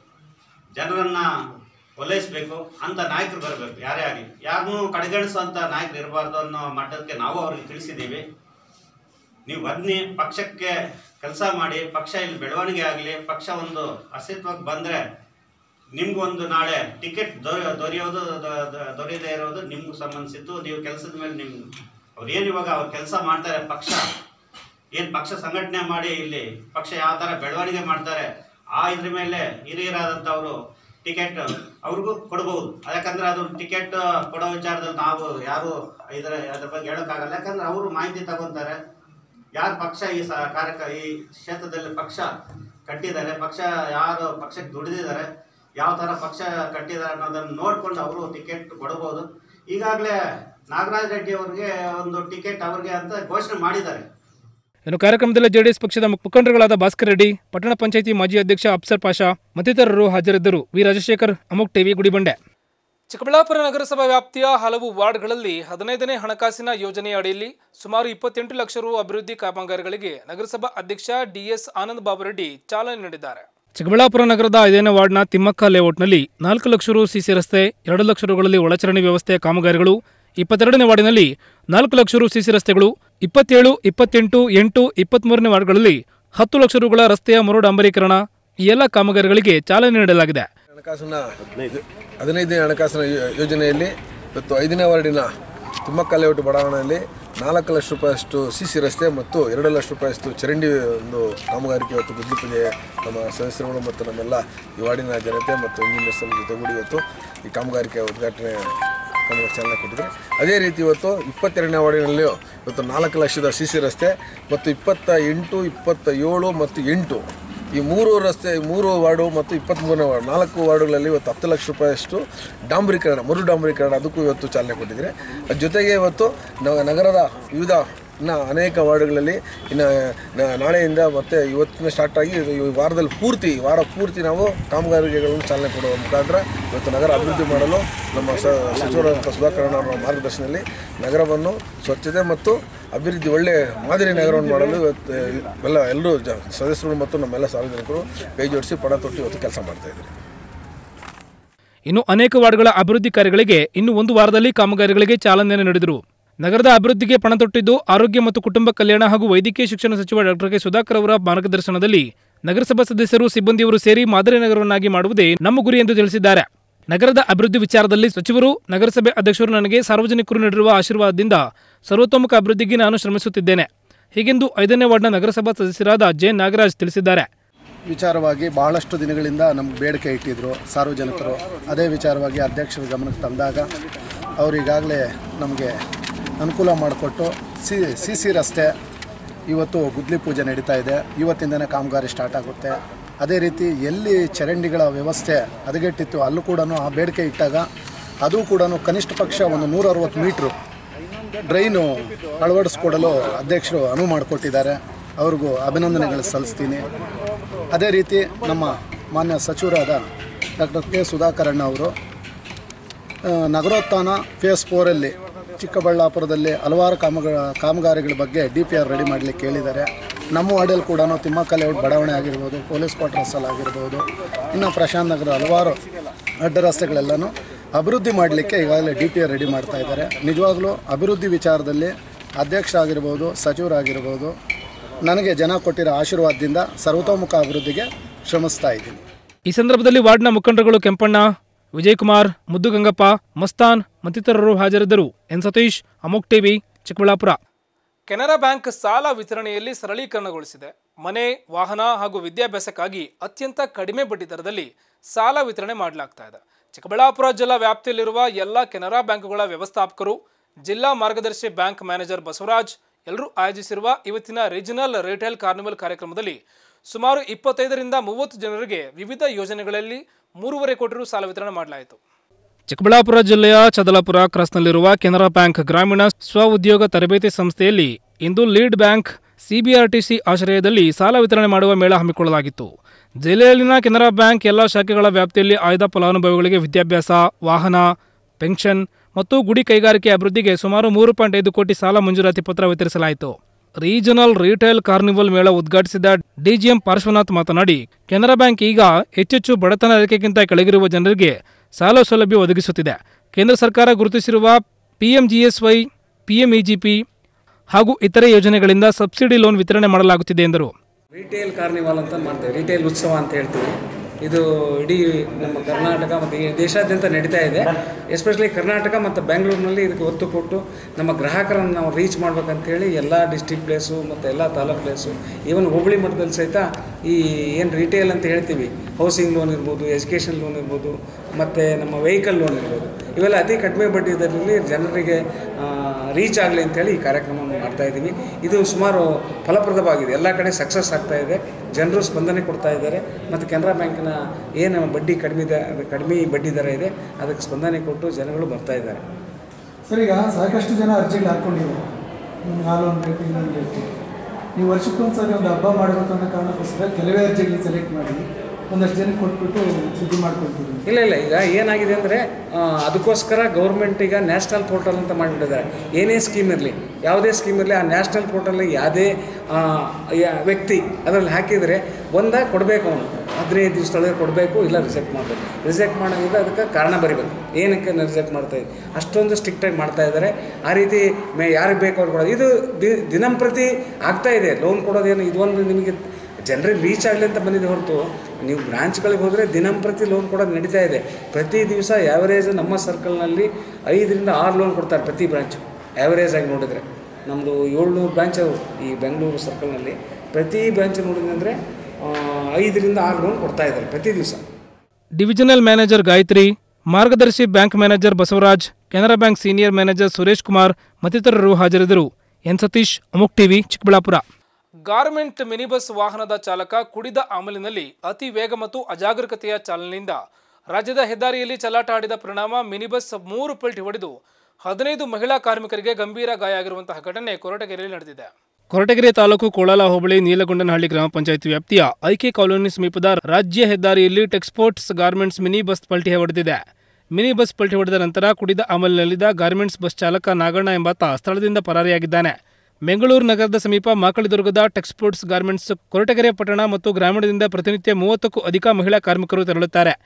ಜನರನ್ನ ಒಲೈಸಬೇಕು ಅಂತ ನಾಯಕರು ಬರಬೇಕು ಯಾರೇ ಆಗಲಿ ಯಾರನ್ನೂ ಕಡೆಗಣಿಸುವಂಥ ನಾಯಕರು ಇರಬಾರ್ದು ಅನ್ನೋ ಮಟ್ಟಕ್ಕೆ ನಾವು ಅವ್ರಿಗೆ ತಿಳಿಸಿದ್ದೀವಿ ನೀವು ಬನ್ನಿ ಪಕ್ಷಕ್ಕೆ ಕೆಲಸ ಮಾಡಿ ಪಕ್ಷ ಇಲ್ಲಿ ಬೆಳವಣಿಗೆ ಆಗಲಿ ಪಕ್ಷ ಒಂದು ಅಸ್ತಿತ್ವಕ್ಕೆ ಬಂದರೆ ನಿಮ್ಗೊಂದು ನಾಳೆ ಟಿಕೆಟ್ ದೊರೆ ದೊರೆಯೋದು ದ- ದ- ದೊರೆಯದೇ ಇರೋದು ನಿಮ್ಗೆ ಸಂಬಂಧಿಸಿದ್ದು ನೀವು ಕೆಲಸದ ಮೇಲೆ ನಿಮ್ ಅವ್ರು ಏನು ಇವಾಗ ಅವ್ರು ಕೆಲಸ ಮಾಡ್ತಾರೆ ಪಕ್ಷ ಏನು ಪಕ್ಷ ಸಂಘಟನೆ ಮಾಡಿ ಇಲ್ಲಿ ಪಕ್ಷ ಯಾವ ಥರ ಬೆಳವಣಿಗೆ ಮಾಡ್ತಾರೆ ಆ ಇದ್ರ ಮೇಲೆ ಹಿರಿಯರಾದಂಥವರು ಟಿಕೆಟ್ ಅವ್ರಿಗೂ ಕೊಡ್ಬೋದು ಯಾಕಂದ್ರೆ ಅದು ಟಿಕೆಟ್ ಕೊಡೋ ವಿಚಾರದಲ್ಲಿ ನಾವು ಯಾರು ಇದರ ಅದ್ರ ಬಗ್ಗೆ ಹೇಳೋಕ್ಕಾಗಲ್ಲ ಯಾಕಂದ್ರೆ ಅವರು ಮಾಹಿತಿ ತಗೊಂತಾರೆ ಯಾರು ಪಕ್ಷ ಈ ಸ ಕಾರ್ಯಕ ಈ ಕ್ಷೇತ್ರದಲ್ಲಿ ಪಕ್ಷ ಕಟ್ಟಿದ್ದಾರೆ ಪಕ್ಷ ಯಾರು ಪಕ್ಷಕ್ಕೆ ದುಡಿದಿದ್ದಾರೆ ಯಾವ ಥರ ಪಕ್ಷ ಕಟ್ಟಿದ್ದಾರೆ ಅನ್ನೋದನ್ನು ನೋಡಿಕೊಂಡು ಅವರು ಟಿಕೆಟ್ ಕೊಡ್ಬೋದು ಈಗಾಗಲೇ ನಾಗರಾಜ್ ರೆಡ್ಡಿ ಅವ್ರಿಗೆ ಒಂದು ಟಿಕೆಟ್ ಅವ್ರಿಗೆ ಅಂತ ಘೋಷಣೆ ಮಾಡಿದ್ದಾರೆ ಇನ್ನು ಕಾರ್ಯಕ್ರಮದಲ್ಲಿ ಜೆಡಿಎಸ್ ಪಕ್ಷದ ಮುಖಂಡರುಗಳಾದ ಭಾಸ್ಕರ್ ರೆಡ್ಡಿ ಪಟ್ಟಣ ಪಂಚಾಯಿತಿ ಮಾಜಿ ಅಧ್ಯಕ್ಷ ಅಫ್ಸರ್ ಪಾಷಾ ಮತ್ತಿತರರು ಹಾಜರಿದ್ದರು ವಿ ರಾಜಶೇಖರ್ ಅಮೋಕ್ ಟಿವಿ ಗುಡಿಬಂಡೆ ಚಿಕ್ಕಬಳ್ಳಾಪುರ ನಗರಸಭಾ ವ್ಯಾಪ್ತಿಯ ಹಲವು ವಾರ್ಡ್ಗಳಲ್ಲಿ ಹದಿನೈದನೇ ಹಣಕಾಸಿನ ಯೋಜನೆಯ ಅಡಿಯಲ್ಲಿ ಸುಮಾರು ಇಪ್ಪತ್ತೆಂಟು ಲಕ್ಷ ರು ಅಭಿವೃದ್ಧಿ ಕಾಮಗಾರಿಗಳಿಗೆ ನಗರಸಭಾ ಅಧ್ಯಕ್ಷ ಡಿಎಸ್ ಆನಂದ್ ಬಾಬು ರೆಡ್ಡಿ ಚಾಲನೆ ನೀಡಿದ್ದಾರೆ ಚಿಕ್ಕಬಳ್ಳಾಪುರ ನಗರದ ಐದನೇ ವಾರ್ಡ್ನ ತಿಮ್ಮಕ್ಕ ಲೇಔಟ್ನಲ್ಲಿ ನಾಲ್ಕು ಲಕ್ಷ ರು ಸಿಸಿ ರಸ್ತೆ ಎರಡು ಲಕ್ಷ ರುಗಳಲ್ಲಿ ಒಳಚರಂಡಿ ವ್ಯವಸ್ಥೆ ಕಾಮಗಾರಿಗಳು ಇಪ್ಪತ್ತೆರಡನೇ ವಾರ್ಡಿನಲ್ಲಿ ನಾಲ್ಕು ಲಕ್ಷ ರು ಸಿಸಿ ರಸ್ತೆಗಳು ಇಪ್ಪತ್ತೇಳು ಇಪ್ಪತ್ತೆಂಟು ಎಂಟು ಇಪ್ಪತ್ಮೂರನೇ ವಾರ್ಡ್ಗಳಲ್ಲಿ ಹತ್ತು ಲಕ್ಷ ರುಗಳ ರಸ್ತೆಯ ಮರು ಡಾಂಬರೀಕರಣ ಈ ಎಲ್ಲ ಕಾಮಗಾರಿಗಳಿಗೆ ಚಾಲನೆ ನೀಡಲಾಗಿದೆ ಹಣಕಾಸಿನ ಹದಿನೈದನೇ ಹಣಕಾಸಿನ ಯೋ- ಯೋಜನೆಯಲ್ಲಿ ಇವತ್ತು ಐದನೇ ವಾರ್ಡಿನ ತಿಮ್ಮಕ್ಕ ಲೇಔಟ್ ಬಡಾವಣೆಯಲ್ಲಿ ನಾಲ್ಕು ಲಕ್ಷ ರೂಪಾಯಿಯಷ್ಟು ಸಿ ಸಿ ರಸ್ತೆ ಮತ್ತು ಎರಡು ಲಕ್ಷ ರೂಪಾಯಿಯಷ್ಟು ಚರಂಡಿ ಒಂದು ಕಾಮಗಾರಿಕೆ ಇವತ್ತು ಗುದ್ದಲಿಪಿಗೆ ನಮ್ಮ ಸದಸ್ಯರುಗಳು ಮತ್ತು ನಮ್ಮೆಲ್ಲ ಈ ವಾರ್ಡಿನ ಜನತೆ ಮತ್ತು ಇಂಜಿನಿಯರ್ಸ್ ಜೊತೆಗೂಡಿ ಇವತ್ತು ಈ ಕಾಮಗಾರಿಕೆ ಉದ್ಘಾಟನೆ ಕಾಮಗಾರಿ ಚಾಲನೆ ಕೊಟ್ಟಿದ್ದಾರೆ ಅದೇ ರೀತಿ ಇವತ್ತು ಇಪ್ಪತ್ತೆರಡನೇ ವಾರ್ಡಿನಲ್ಲಿಯೂ ಇವತ್ತು ನಾಲ್ಕು ಲಕ್ಷದ ಸಿ ಸಿ ರಸ್ತೆ ಮತ್ತು ಇಪ್ಪತ್ತ ಎಂಟು ಇಪ್ಪತ್ತ ಏಳು ಮತ್ತು ಎಂಟು ಈ ಮೂರು ರಸ್ತೆ ಈ ಮೂರು ವಾರ್ಡು ಮತ್ತು ಇಪ್ಪತ್ತ್ಮೂರನೇ ವಾರ್ಡ್ ನಾಲ್ಕು ವಾರ್ಡುಗಳಲ್ಲಿ ಇವತ್ತು ಹತ್ತು ಲಕ್ಷ ರೂಪಾಯಿಯಷ್ಟು ಡಾಂಬರೀಕರಣ ಮರು ಡಾಂಬರೀಕರಣ ಅದಕ್ಕೂ ಇವತ್ತು ಚಾಲನೆ ಕೊಟ್ಟಿದ್ದಾರೆ ಅದ್ರ ಜೊತೆಗೆ ಇವತ್ತು ನ- ನಗರದ ವಿವಿಧ ಇನ್ನು ಅನೇಕ ವಾರ್ಡುಗಳಲ್ಲಿ ಇನ್ನು ನ- ನಾಳೆಯಿಂದ ಮತ್ತೆ ಇವತ್ತಿನ ಸ್ಟಾರ್ಟ್ ಆಗಿ ಇದು ಈ ವಾರದಲ್ಲಿ ಪೂರ್ತಿ ವಾರ ಪೂರ್ತಿ ನಾವು ಕಾಮಗಾರಿಕೆಗಳನ್ನು ಚಾಲನೆ ಕೊಡುವ ಮುಖಾಂತರ ಇವತ್ತು ನಗರ ಅಭಿವೃದ್ಧಿ ಮಾಡಲು ನಮ್ಮ ಸ ಸಚಿವರಾದಂಥ ಸುಧಾಕರ್ ಅವರ ಮಾರ್ಗದರ್ಶನದಲ್ಲಿ ನಗರವನ್ನು ಸ್ವಚ್ಛತೆ ಮತ್ತು ಅಭಿವೃದ್ಧಿ ಒಳ್ಳೆ ಮಾದರಿ ನಗರವನ್ನು ಮಾಡಲು ಇವತ್ತು ಎಲ್ಲ ಎಲ್ಲರೂ ಜ ಸದಸ್ಯರು ಮತ್ತು ನಮ್ಮೆಲ್ಲ ಸಾರ್ವಜನಿಕರು ಕೈ ಜೋಡಿಸಿ ಪಣ ತೊಟ್ಟು ಇವತ್ತು ಕೆಲಸ ಮಾಡ್ತಾ ಇದ್ದಾರೆ ಇನ್ನು ಅನೇಕ ವಾರ್ಡ್ಗಳ ಅಭಿವೃದ್ಧಿ ಕಾರ್ಯಗಳಿಗೆ ಇನ್ನು ಒಂದು ವಾರದಲ್ಲಿ ಕಾಮಗಾರಿಗಳಿಗೆ ಚಾಲನೆ ನೀಡಿದರು ನಗರದ ಅಭಿವೃದ್ಧಿಗೆ ಪಣ ತೊಟ್ಟಿದ್ದು ಆರೋಗ್ಯ ಮತ್ತು ಕುಟುಂಬ ಕಲ್ಯಾಣ ಹಾಗೂ ವೈದ್ಯಕೀಯ ಶಿಕ್ಷಣ ಸಚಿವ ಡಾಕ್ಟರ್ ಕೆ ಸುಧಾಕರ್ ಅವರ ಮಾರ್ಗದರ್ಶನದಲ್ಲಿ ನಗರಸಭಾ ಸದಸ್ಯರು ಸಿಬ್ಬಂದಿಯವರು ಸೇರಿ ಮಾದರಿ ನಗರವನ್ನಾಗಿ ಮಾಡುವುದೇ ನಮ್ಮ ಗುರಿ ಎಂದು ತಿಳಿಸಿದ್ದಾರೆ ನಗರದ ಅಭಿವೃದ್ಧಿ ವಿಚಾರದಲ್ಲಿ ಸಚಿವರು ನಗರಸಭೆ ಅಧ್ಯಕ್ಷರು ನನಗೆ ಸಾರ್ವಜನಿಕರು ನೀಡಿರುವ ಆಶೀರ್ವಾದದಿಂದ ಸರ್ವತೋಮುಖ ಅಭಿವೃದ್ಧಿಗೆ ನಾನು ಶ್ರಮಿಸುತ್ತಿದ್ದೇನೆ ಹೀಗೆಂದು ಐದನೇ ವಾರ್ಡ್ನ ನಗರಸಭಾ ಸದಸ್ಯರಾದ ಜೆ ನಾಗರಾಜ್ ತಿಳಿಸಿದ್ದಾರೆ ವಿಚಾರವಾಗಿ ಬಹಳಷ್ಟು ದಿನಗಳಿಂದ ನಮ್ಗೆ ಬೇಡಿಕೆ ಇಟ್ಟಿದ್ದರು ಸಾರ್ವಜನಿಕರು ಅದೇ ವಿಚಾರವಾಗಿ ಅಧ್ಯಕ್ಷರ ಗಮನಕ್ಕೆ ತಂದಾಗ ಅವರು ಈಗಾಗಲೇ ನಮಗೆ ಅನುಕೂಲ ಮಾಡಿಕೊಟ್ಟು ಸಿ ಸಿ ಸಿ ರಸ್ತೆ ಇವತ್ತು ಗುದ್ಲಿ ಪೂಜೆ ನಡೀತಾ ಇದೆ ಇವತ್ತಿಂದನೇ ಕಾಮಗಾರಿ ಸ್ಟಾರ್ಟ್ ಆಗುತ್ತೆ ಅದೇ ರೀತಿ ಎಲ್ಲಿ ಚರಂಡಿಗಳ ವ್ಯವಸ್ಥೆ ಹದಗೆಟ್ಟಿತ್ತು ಅಲ್ಲೂ ಕೂಡ ಆ ಬೇಡಿಕೆ ಇಟ್ಟಾಗ ಅದು ಕೂಡ ಕನಿಷ್ಠ ಪಕ್ಷ ಒಂದು ನೂರ ಅರವತ್ತು ಮೀಟ್ರು ಡ್ರೈನು ಅಳವಡಿಸ್ಕೊಡಲು ಅಧ್ಯಕ್ಷರು ಅನುವು ಮಾಡಿಕೊಟ್ಟಿದ್ದಾರೆ ಅವ್ರಿಗೂ ಅಭಿನಂದನೆಗಳು ಸಲ್ಲಿಸ್ತೀನಿ ಅದೇ ರೀತಿ ನಮ್ಮ ಮಾನ್ಯ ಸಚಿವರಾದ ಡಾಕ್ಟರ್ ಕೆ ಸುಧಾಕರಣ್ಣ ಅವರು ಆ, ನಗರೋತ್ಥಾನ ಫೇಸ್ ಫೋರಲ್ಲಿ ಚಿಕ್ಕಬಳ್ಳಾಪುರದಲ್ಲಿ ಹಲವಾರು ಕಾಮಗಳ ಕಾಮಗಾರಿಗಳ ಬಗ್ಗೆ ಡಿ ಪಿ ಆರ್ ರೆಡಿ ಮಾಡಲಿಕ್ಕೆ ಹೇಳಿದ್ದಾರೆ ನಮ್ಮ ವಾರ್ಡಲ್ಲಿ ಕೂಡ ತಿಮ್ಮಕ್ಕ ಲೇಔಟ್ ಬಡಾವಣೆ ಆಗಿರ್ಬೋದು ಪೊಲೀಸ್ ಕ್ವಾರ್ಟರ್ಸಲ್ಲಿ ಆಗಿರ್ಬೋದು ಇನ್ನು ಪ್ರಶಾಂತ್ ನಗರ ಹಲವಾರು ಅಡ್ಡ ರಸ್ತೆಗಳೆಲ್ಲನೂ ಅಭಿವೃದ್ಧಿ ಮಾಡಲಿಕ್ಕೆ ಈಗಾಗಲೇ ಡಿ ಪಿ ಆರ್ ರೆಡಿ ಮಾಡ್ತಾ ಇದ್ದಾರೆ ನಿಜವಾಗ್ಲೂ ಅಭಿವೃದ್ಧಿ ವಿಚಾರದಲ್ಲಿ ಅಧ್ಯಕ್ಷ ಆಗಿರ್ಬೋದು ಸಚಿವರಾಗಿರ್ಬೋದು ನನಗೆ ಜನ ಕೊಟ್ಟಿರೋ ಆಶೀರ್ವಾದದಿಂದ ಸರ್ವತೋಮುಖ ಅಭಿವೃದ್ಧಿಗೆ ಶ್ರಮಿಸ್ತಾ ಇದ್ದೀನಿ ಈ ಸಂದರ್ಭದಲ್ಲಿ ವಾರ್ಡ್ನ ಮುಖಂಡರುಗಳು ಕೆಂಪಣ್ಣ ವಿಜಯಕುಮಾರ್ ಮುದ್ದುಗಂಗಪ್ಪ ಮಸ್ತಾನ್ ಮತ್ತಿತರರು ಹಾಜರಿದ್ದರು ಎನ್ ಸತೀಶ್ ಅಮೋಕ್ ಟಿವಿ ಚಿಕ್ಕಬಳ್ಳಾಪುರ ಕೆನರಾ ಬ್ಯಾಂಕ್ ಸಾಲ ವಿತರಣೆಯಲ್ಲಿ ಸರಳೀಕರಣಗೊಳಿಸಿದೆ ಮನೆ ವಾಹನ ಹಾಗೂ ವಿದ್ಯಾಭ್ಯಾಸಕ್ಕಾಗಿ ಅತ್ಯಂತ ಕಡಿಮೆ ಬಡ್ಡಿ ದರದಲ್ಲಿ ಸಾಲ ವಿತರಣೆ ಮಾಡಲಾಗ್ತಾ ಇದೆ ಚಿಕ್ಕಬಳ್ಳಾಪುರ ಜಿಲ್ಲಾ ವ್ಯಾಪ್ತಿಯಲ್ಲಿರುವ ಎಲ್ಲ ಕೆನರಾ ಬ್ಯಾಂಕುಗಳ ವ್ಯವಸ್ಥಾಪಕರು ಜಿಲ್ಲಾ ಮಾರ್ಗದರ್ಶಿ ಬ್ಯಾಂಕ್ ಮ್ಯಾನೇಜರ್ ಬಸವರಾಜ್ ಎಲ್ಲರೂ ಆಯೋಜಿಸಿರುವ ಇವತ್ತಿನ ರೀಜನಲ್ ರಿಟೇಲ್ ಕಾರ್ನಿವಲ್ ಕಾರ್ಯಕ್ರಮದಲ್ಲಿ ಸುಮಾರು ಇಪ್ಪತ್ತೈದರಿಂದ ಮೂವತ್ತು ಜನರಿಗೆ ವಿವಿಧ ಯೋಜನೆಗಳಲ್ಲಿ ಮೂರುವರೆ ಕೋಟಿ ರು ಸಾಲ ವಿತರಣೆ ಮಾಡಲಾಯಿತು ಚಿಕ್ಕಬಳ್ಳಾಪುರ ಜಿಲ್ಲೆಯ ಚದಲಾಪುರ ಕ್ರಾಸ್ನಲ್ಲಿರುವ ಕೆನರಾ ಬ್ಯಾಂಕ್ ಗ್ರಾಮೀಣ ಸ್ವ ಉದ್ಯೋಗ ತರಬೇತಿ ಸಂಸ್ಥೆಯಲ್ಲಿ ಇಂದು ಲೀಡ್ ಬ್ಯಾಂಕ್ ಸಿಬಿಆರ್ಟಿಸಿ ಆಶ್ರಯದಲ್ಲಿ ಸಾಲ ವಿತರಣೆ ಮಾಡುವ ಮೇಳ ಹಮ್ಮಿಕೊಳ್ಳಲಾಗಿತ್ತು ಜಿಲ್ಲೆಯಲ್ಲಿನ ಕೆನರಾ ಬ್ಯಾಂಕ್ ಎಲ್ಲ ಶಾಖೆಗಳ ವ್ಯಾಪ್ತಿಯಲ್ಲಿ ಆಯ್ದ ಫಲಾನುಭವಿಗಳಿಗೆ ವಿದ್ಯಾಭ್ಯಾಸ ವಾಹನ ಪೆನ್ಷನ್ ಮತ್ತು ಗುಡಿ ಕೈಗಾರಿಕೆ ಅಭಿವೃದ್ಧಿಗೆ ಸುಮಾರು ಮೂರು ಪಾಯಿಂಟ್ ಐದು ಕೋಟಿ ಸಾಲ ಮಂಜೂರಾತಿ ಪತ್ರ ವಿತರಿಸಲಾಯಿತು ರೀಜನಲ್ ರಿಟೇಲ್ ಕಾರ್ನಿವಲ್ ಮೇಳ ಉದ್ಘಾಟಿಸಿದ ಡಿಜಿಎಂ ಪಾರ್ಶ್ವನಾಥ್ ಮಾತನಾಡಿ ಕೆನರಾ ಬ್ಯಾಂಕ್ ಈಗ ಹೆಚ್ಚೆಚ್ಚು ಬಡತನ ರೇಖೆಗಿಂತ ಕೆಳಗಿರುವ ಜನರಿಗೆ ಸಾಲ ಸೌಲಭ್ಯ ಒದಗಿಸುತ್ತಿದೆ ಕೇಂದ್ರ ಸರ್ಕಾರ ಗುರುತಿಸಿರುವ ಪಿಎಂಜಿಎಸ್ವೈ ಪಿಎಂಇಜಿಪಿ ಹಾಗೂ ಇತರೆ ಯೋಜನೆಗಳಿಂದ ಸಬ್ಸಿಡಿ ಲೋನ್ ವಿತರಣೆ ಮಾಡಲಾಗುತ್ತಿದೆ ಎಂದರು ರಿಟೇಲ್ ಕಾರ್ನಿವಾಲ್ ಅಂತ ಮಾಡ್ತೇವೆ ರಿಟೇಲ್ ಉತ್ಸವ ಅಂತ ಹೇಳ್ತೀವಿ ಇದು ಇಡೀ ನಮ್ಮ ಕರ್ನಾಟಕ ಮತ್ತು ಈ ದೇಶಾದ್ಯಂತ ನಡೀತಾ ಇದೆ ಎಸ್ಪೆಷಲಿ ಕರ್ನಾಟಕ ಮತ್ತು ಬೆಂಗಳೂರಿನಲ್ಲಿ ಇದಕ್ಕೆ ಒತ್ತು ಕೊಟ್ಟು ನಮ್ಮ ಗ್ರಾಹಕರನ್ನು ನಾವು ರೀಚ್ ಮಾಡ್ಬೇಕಂತೇಳಿ ಎಲ್ಲ ಡಿಸ್ಟಿಕ್ ಪ್ಲೇಸು ಮತ್ತು ಎಲ್ಲ ತಾಲೂಕ್ ಪ್ಲೇಸು ಈವನ್ ಹೋಬಳಿ ಮಟ್ಟದಲ್ಲಿ ಸಹಿತ ಈ ಏನು ರಿಟೇಲ್ ಅಂತ ಹೇಳ್ತೀವಿ ಹೌಸಿಂಗ್ ಲೋನ್ ಇರ್ಬೋದು ಎಜುಕೇಷನ್ ಲೋನ್ ಇರ್ಬೋದು ಮತ್ತು ನಮ್ಮ ವೆಹಿಕಲ್ ಲೋನ್ ಇರ್ಬೋದು ಇವೆಲ್ಲ ಅತಿ ಕಡಿಮೆ ಬಡ್ಡಿ ದರದಲ್ಲಿ ಜನರಿಗೆ ರೀಚ್ ಆಗಲಿ ಅಂತೇಳಿ ಈ ಕಾರ್ಯಕ್ರಮವನ್ನು ಮಾಡ್ತಾ ಇದ್ದೀವಿ ಇದು ಸುಮಾರು ಫಲಪ್ರದವಾಗಿದೆ ಎಲ್ಲ ಕಡೆ ಸಕ್ಸಸ್ ಆಗ್ತಾ ಇದೆ ಜನರು ಸ್ಪಂದನೆ ಕೊಡ್ತಾ ಇದ್ದಾರೆ ಮತ್ತು ಕೆನರಾ ಬ್ಯಾಂಕಿನ ಏನು ಬಡ್ಡಿ ಕಡಿಮೆ ದ ಕಡಿಮೆ ಬಡ್ಡಿ ದರ ಇದೆ ಅದಕ್ಕೆ ಸ್ಪಂದನೆ ಕೊಟ್ಟು ಜನಗಳು ಬರ್ತಾ ಇದ್ದಾರೆ ಸರ್ ಈಗ ಸಾಕಷ್ಟು ಜನ ಅರ್ಜಿಗಳು ಹಾಕ್ಕೊಂಡಿದ್ದಾರೆ ನಿಮ್ಗೆ ಹಾಲು ಒಂದು ಬೇಕು ಇನ್ನೊಂದು ಬೇಕು ನೀವು ವರ್ಷಕ್ಕೊಂದ್ಸರಿ ಒಂದು ಹಬ್ಬ ಮಾಡಬೇಕು ಅನ್ನೋ ಕಾರಣಕ್ಕೋಸ್ಕರ ಕೆಲವೇ ಅರ್ಜಿಗಳು ಸೆಲೆಕ್ಟ್ ಮಾಡಿ ಒಂದಷ್ಟು ಜನಕ್ಕೆ ಕೊಟ್ಬಿಟ್ಟು ಸುದ್ದಿ ಮಾಡ್ಕೊಳ್ತೀವಿ ಇಲ್ಲ ಇಲ್ಲ ಈಗ ಏನಾಗಿದೆ ಅಂದರೆ ಅದಕ್ಕೋಸ್ಕರ ಗೌರ್ಮೆಂಟ್ ಈಗ ನ್ಯಾಷನಲ್ ಪೋರ್ಟಲ್ ಅಂತ ಮಾಡಿಬಿಟ್ಟಿದ್ದಾರೆ ಏನೇ ಸ್ಕೀಮ್ ಇರಲಿ ಯಾವುದೇ ಸ್ಕೀಮ್ ಇರಲಿ ಆ ನ್ಯಾಷನಲ್ ಪೋರ್ಟಲ್ ಯಾವುದೇ ಆ, ಯಾ- ವ್ಯಕ್ತಿ ಅದರಲ್ಲಿ ಹಾಕಿದರೆ ಒಂದ ಕೊಡಬೇಕು ಅವನು ಹದಿನೈದು ದಿವಸದೊಳಗೆ ಕೊಡಬೇಕು ಇಲ್ಲ ರಿಜೆಕ್ಟ್ ಮಾಡಬೇಕು ರಿಜೆಕ್ಟ್ ಮಾಡೋದ್ರಿಂದ ಅದಕ್ಕೆ ಕಾರಣ ಬರೀಬೇಕು ಏನಕ್ಕೆ ರಿಜೆಕ್ಟ್ ಮಾಡ್ತಾ ಇದ್ದೀವಿ ಅಷ್ಟೊಂದು ಸ್ಟ್ರಿಕ್ಟಾಗಿ ಮಾಡ್ತಾ ಇದ್ದಾರೆ ಆ ರೀತಿ ಮೇ ಯಾರಿಗೆ ಬೇಕು ಅವ್ರು ಕೊಡೋದು ಇದು ದಿ- ದಿನಂಪ್ರತಿ ಆಗ್ತಾ ಇದೆ ಲೋನ್ ಕೊಡೋದೇನು ಇದೊಂದು ನಿಮಗೆ ಜನರಿಗೆ ರೀಚ್ ಆಗಲಿ ಅಂತ ಬಂದಿದೆ ಹೊರತು ನೀವು ಬ್ರಾಂಚ್ಗಳಿಗೆ ಹೋದರೆ ದಿನಂಪ್ರತಿ ಲೋನ್ ಕೊಡೋದು ನಡೀತಾ ಇದೆ ಪ್ರತಿ ದಿವಸ ಆ್ಯಾವರೇಜ್ ನಮ್ಮ ಸರ್ಕಲ್ನಲ್ಲಿ ಐದರಿಂದ ಆರು ಲೋನ್ ಕೊಡ್ತಾರೆ ಪ್ರತಿ ಬ್ರಾಂಚು ಆ್ಯಾವರೇಜ್ ಆಗಿ ನೋಡಿದರೆ ನಮ್ಮದು ಏಳ್ನೂರು ಬ್ರಾಂಚ್ ಅವು ಈ ಬೆಂಗಳೂರು ಸರ್ಕಲ್ನಲ್ಲಿ ಪ್ರತಿ ಬ್ರಾಂಚ್ ನೋಡಿದ್ರೆ ಐದರಿಂದ ಆರು ಲೋನ್ ಕೊಡ್ತಾ ಇದ್ದಾರೆ ಪ್ರತಿ ದಿವಸ ಡಿವಿಷನಲ್ ಮ್ಯಾನೇಜರ್ ಗಾಯತ್ರಿ ಮಾರ್ಗದರ್ಶಿ bank manager Basavaraj Canara bank senior manager Suresh Kumar ಮತ್ತಿತರರು ಹಾಜರಿದ್ದರು ಎನ್ ಸತೀಶ್ ಅಮುಕ್ TV Chikkaballapur garment mini bus ವಾಹನದ ಚಾಲಕ ಕುಡಿದ ಅಮಲಿನಲ್ಲಿ ಅತಿ ವೇಗ ಮತ್ತು ಅಜಾಗರೂಕತೆಯ ಚಾಲನೆಯಿಂದ ರಾಜ್ಯದ ಹೆದ್ದಾರಿಯಲ್ಲಿ ಚಲಾಟ ಆಡಿದ ಪರಿಣಾಮ ಮಿನಿ ಬಸ್ ಮೂರು ಪಲ್ಟಿ ಹೊಡೆದು ಹದಿನೈದು ಮಹಿಳಾ ಕಾರ್ಮಿಕರಿಗೆ ಗಂಭೀರ ಗಾಯ ಆಗಿರುವಂತಹ ಘಟನೆ ಕೊರಟಗೆರೆಯಲ್ಲಿ ನಡೆದಿದೆ ಕೊರಟಗೆರೆ ತಾಲೂಕು ಕೋಳಾಲ ಹೋಬಳಿ ನೀಲಗೊಂಡನಹಳ್ಳಿ ಗ್ರಾಮ ಪಂಚಾಯಿತಿ ವ್ಯಾಪ್ತಿಯ ಐಕೆ ಕಾಲೋನಿ ಸಮೀಪದ ರಾಜ್ಯ ಹೆದ್ದಾರಿಯಲ್ಲಿ ಟೆಕ್ಸ್ಪೋರ್ಟ್ಸ್ ಗಾರ್ಮೆಂಟ್ಸ್ ಮಿನಿ ಬಸ್ ಪಲ್ಟಿ ಹೊಡೆದಿದೆ ಮಿನಿ ಬಸ್ ಪಲ್ಟಿ ಹೊಡೆದ ನಂತರ ಕುಡಿದ ಅಮಲಿನಲ್ಲಿದ್ದ ಗಾರ್ಮೆಂಟ್ಸ್ ಬಸ್ ಚಾಲಕ ನಾಗಣ್ಣ ಎಂಬಾತ ಸ್ಥಳದಿಂದ ಪರಾರಿಯಾಗಿದ್ದಾನೆ ಬೆಂಗಳೂರು ನಗರದ ಸಮೀಪ ಮಾಕಳಿದುರ್ಗದ ಟೆಕ್ಸ್ಪೋರ್ಟ್ಸ್ ಗಾರ್ಮೆಂಟ್ಸ್ ಕೊರಟಗೆರೆ ಪಟ್ಟಣ ಮತ್ತು ಗ್ರಾಮೀಣದಿಂದ ಪ್ರತಿನಿತ್ಯ ಮೂವತ್ತಕ್ಕೂ ಅಧಿಕ ಮಹಿಳಾ ಕಾರ್ಮಿಕರು ತೆರಳುತ್ತಾರೆ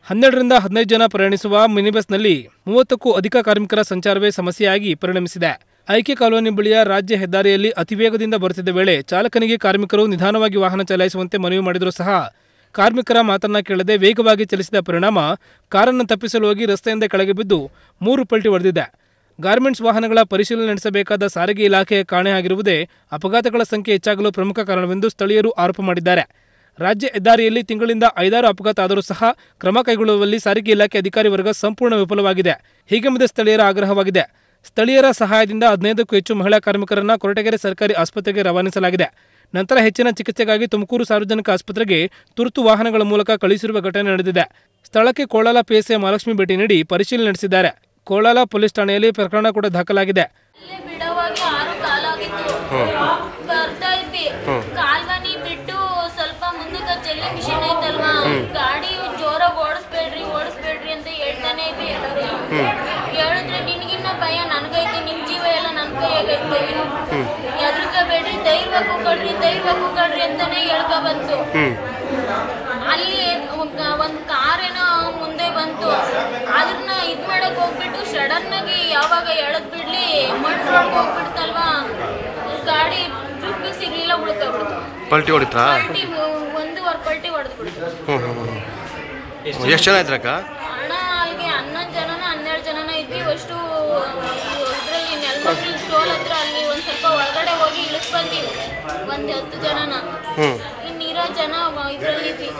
ಹನ್ನೆರಡರಿಂದ ಹದಿನೈದು ಜನ ಪ್ರಯಾಣಿಸುವ ಮಿನಿ ಬಸ್ನಲ್ಲಿ ಮೂವತ್ತಕ್ಕೂ ಅಧಿಕ ಕಾರ್ಮಿಕರ ಸಂಚಾರವೇ ಸಮಸ್ಯೆಯಾಗಿ ಪರಿಣಮಿಸಿದೆ ಐಕೆ ಕಾಲೋನಿ ಬಳಿಯ ರಾಜ್ಯ ಹೆದ್ದಾರಿಯಲ್ಲಿ ಅತಿವೇಗದಿಂದ ಬರುತ್ತಿದ್ದ ವೇಳೆ ಚಾಲಕನಿಗೆ ಕಾರ್ಮಿಕರು ನಿಧಾನವಾಗಿ ವಾಹನ ಚಲಾಯಿಸುವಂತೆ ಮನವಿ ಮಾಡಿದರೂ ಸಹ ಕಾರ್ಮಿಕರ ಮಾತನ್ನ ಕೇಳದೆ ವೇಗವಾಗಿ ಚಲಿಸಿದ ಪರಿಣಾಮ ಕಾರನ್ನು ತಪ್ಪಿಸಲು ಹೋಗಿ ರಸ್ತೆಯಿಂದ ಕೆಳಗೆ ಬಿದ್ದು ಮೂರು ಪಲ್ಟಿ ಹೊಡೆದಿದೆ ಗಾರ್ಮೆಂಟ್ಸ್ ವಾಹನಗಳ ಪರಿಶೀಲನೆ ನಡೆಸಬೇಕಾದ ಸಾರಿಗೆ ಇಲಾಖೆಯ ಕಾಣೆ ಆಗಿರುವುದೇ ಅಪಘಾತಗಳ ಸಂಖ್ಯೆ ಹೆಚ್ಚಾಗಲು ಪ್ರಮುಖ ಕಾರಣವೆಂದು ಸ್ಥಳೀಯರು ಆರೋಪ ಮಾಡಿದ್ದಾರೆ ರಾಜ್ಯ ಹೆದ್ದಾರಿಯಲ್ಲಿ ತಿಂಗಳಿಂದ ಐದಾರು ಅಪಘಾತ ಆದರೂ ಸಹ ಕ್ರಮ ಕೈಗೊಳ್ಳುವಲ್ಲಿ ಸಾರಿಗೆ ಇಲಾಖೆ ಅಧಿಕಾರಿ ವರ್ಗ ಸಂಪೂರ್ಣ ವಿಫಲವಾಗಿದೆ ಹೀಗೆ ಮುಂದೆ ಸ್ಥಳೀಯರ ಆಗ್ರಹವಾಗಿದೆ ಸ್ಥಳೀಯರ ಸಹಾಯದಿಂದ ಹದಿನೈದಕ್ಕೂ ಹೆಚ್ಚು ಮಹಿಳಾ ಕಾರ್ಮಿಕರನ್ನ ಕೊರಟಗೆರೆ ಸರ್ಕಾರಿ ಆಸ್ಪತ್ರೆಗೆ ರವಾನಿಸಲಾಗಿದೆ ನಂತರ ಹೆಚ್ಚಿನ ಚಿಕಿತ್ಸೆಗಾಗಿ ತುಮಕೂರು ಸಾರ್ವಜನಿಕ ಆಸ್ಪತ್ರೆಗೆ ತುರ್ತು ವಾಹನಗಳ ಮೂಲಕ ಕಳುಹಿಸಿರುವ ಘಟನೆ ನಡೆದಿದೆ ಸ್ಥಳಕ್ಕೆ ಕೋಳಾಲ ಪಿಎಸ್ಎ ಮಹಾಲಕ್ಷ್ಮಿ ಭೇಟಿ ನೀಡಿ ಪರಿಶೀಲನೆ ನಡೆಸಿದ್ದಾರೆ ಕೋಳಾಲ ಪೊಲೀಸ್ ಠಾಣೆಯಲ್ಲಿ ಪ್ರಕರಣ ಕೂಡ ದಾಖಲಾಗಿದೆ ಬಿಡವಾಗಿ ಆರು ಕಾಲಾಗಿತ್ತು ಬರ್ತಾ ಇದ್ವಿ ಕಾಲ್ವನಿ ಬಿಟ್ಟು ಸ್ವಲ್ಪ ಮುಂದಕ್ಕೆ ಚೆಲ್ಲಿ ಮಿಷಿನ್ ಐತಲ್ವಾ ಗಾಡಿ ಜೋರಾಗಿ ಓಡಿಸ್ಬೇಡ್ರಿ ಓಡಿಸ್ಬೇಡ್ರಿ ಅಂತ ಹೇಳ್ತಾನೆ ಇದ್ವಿ ಎಲ್ಲರೂ ಹೇಳಿದ್ರೆ ನಿನ್ಗಿನ್ನ ಭಯ ನನ್ಗೈತಿ ನಿಮ್ ಜೀವ ಎಲ್ಲ ನನ್ ಕೈಯಾಗೈತಿ ಎದ್ರಕೋಬೇಡ್ರಿ ಧೈರ್ಯ ಕೂಗಳ್ರಿ ಧೈರ್ಯ ಕೂಗಳ್ರಿ ಅಂತಾನೆ ಹೇಳ್ಕೊ ಬಂತು ಅಲ್ಲಿ ಒಂದ್ ಒಂದ್ ಕಾರ್ ಏನೋ ಮುಂದೆ ಬಂತು ಅದನ್ನ ಇದ್ ಮಾಡಕ್ ಹೋಗ್ಬಿಟ್ಟು ಸಡನ್ ಆಗಿ ಯಾವಾಗ ಎಳದ್ ಬಿಡ್ಲಿ ಮಣ್ ರೋಡ್ ಹೋಗ್ಬಿಡ್ತಲ್ವಾ ಗಾಡಿ ಗ್ರಿಪ್ ಸಿಗ್ಲಿಲ್ಲ ಉಳ್ಕೊಬಿಡ್ತು ಪಲ್ಟಿ ಹೊಡಿತ್ರಾ ಪಲ್ಟಿ ಒಂದೂವರೆ ಪಲ್ಟಿ ಹೊಡೆದ್ಬಿಡ್ತು ಹ್ಞೂ ಹ್ಞೂ ಹ್ಞೂ ಎಷ್ಟು ಜನ ಇದ್ರಕ್ಕ ಹಣ ಅಲ್ಲಿಗೆ ಹನ್ನೊಂದು ಜನನ ಹನ್ನೆರಡು ಜನನ ಇದ್ವಿ ಅಷ್ಟು ಇದ್ರಲ್ಲಿ ನೆಲಮಂಗಲ ಟೋಲ್ ಹತ್ರ ಅಲ್ಲಿ ಒಂದ್ ಸ್ವಲ್ಪ ಒಳಗಡೆ ಹೋಗಿ ಇಳಿಸ್ ಬಂದಿವಿ ಒಂದ್ ಹತ್ತು ಜನನ ಹ್ಞೂ ಇನ್ನಿರೋ ಜನ ಇದ್ರಲ್ಲಿ ಇದ್ವಿ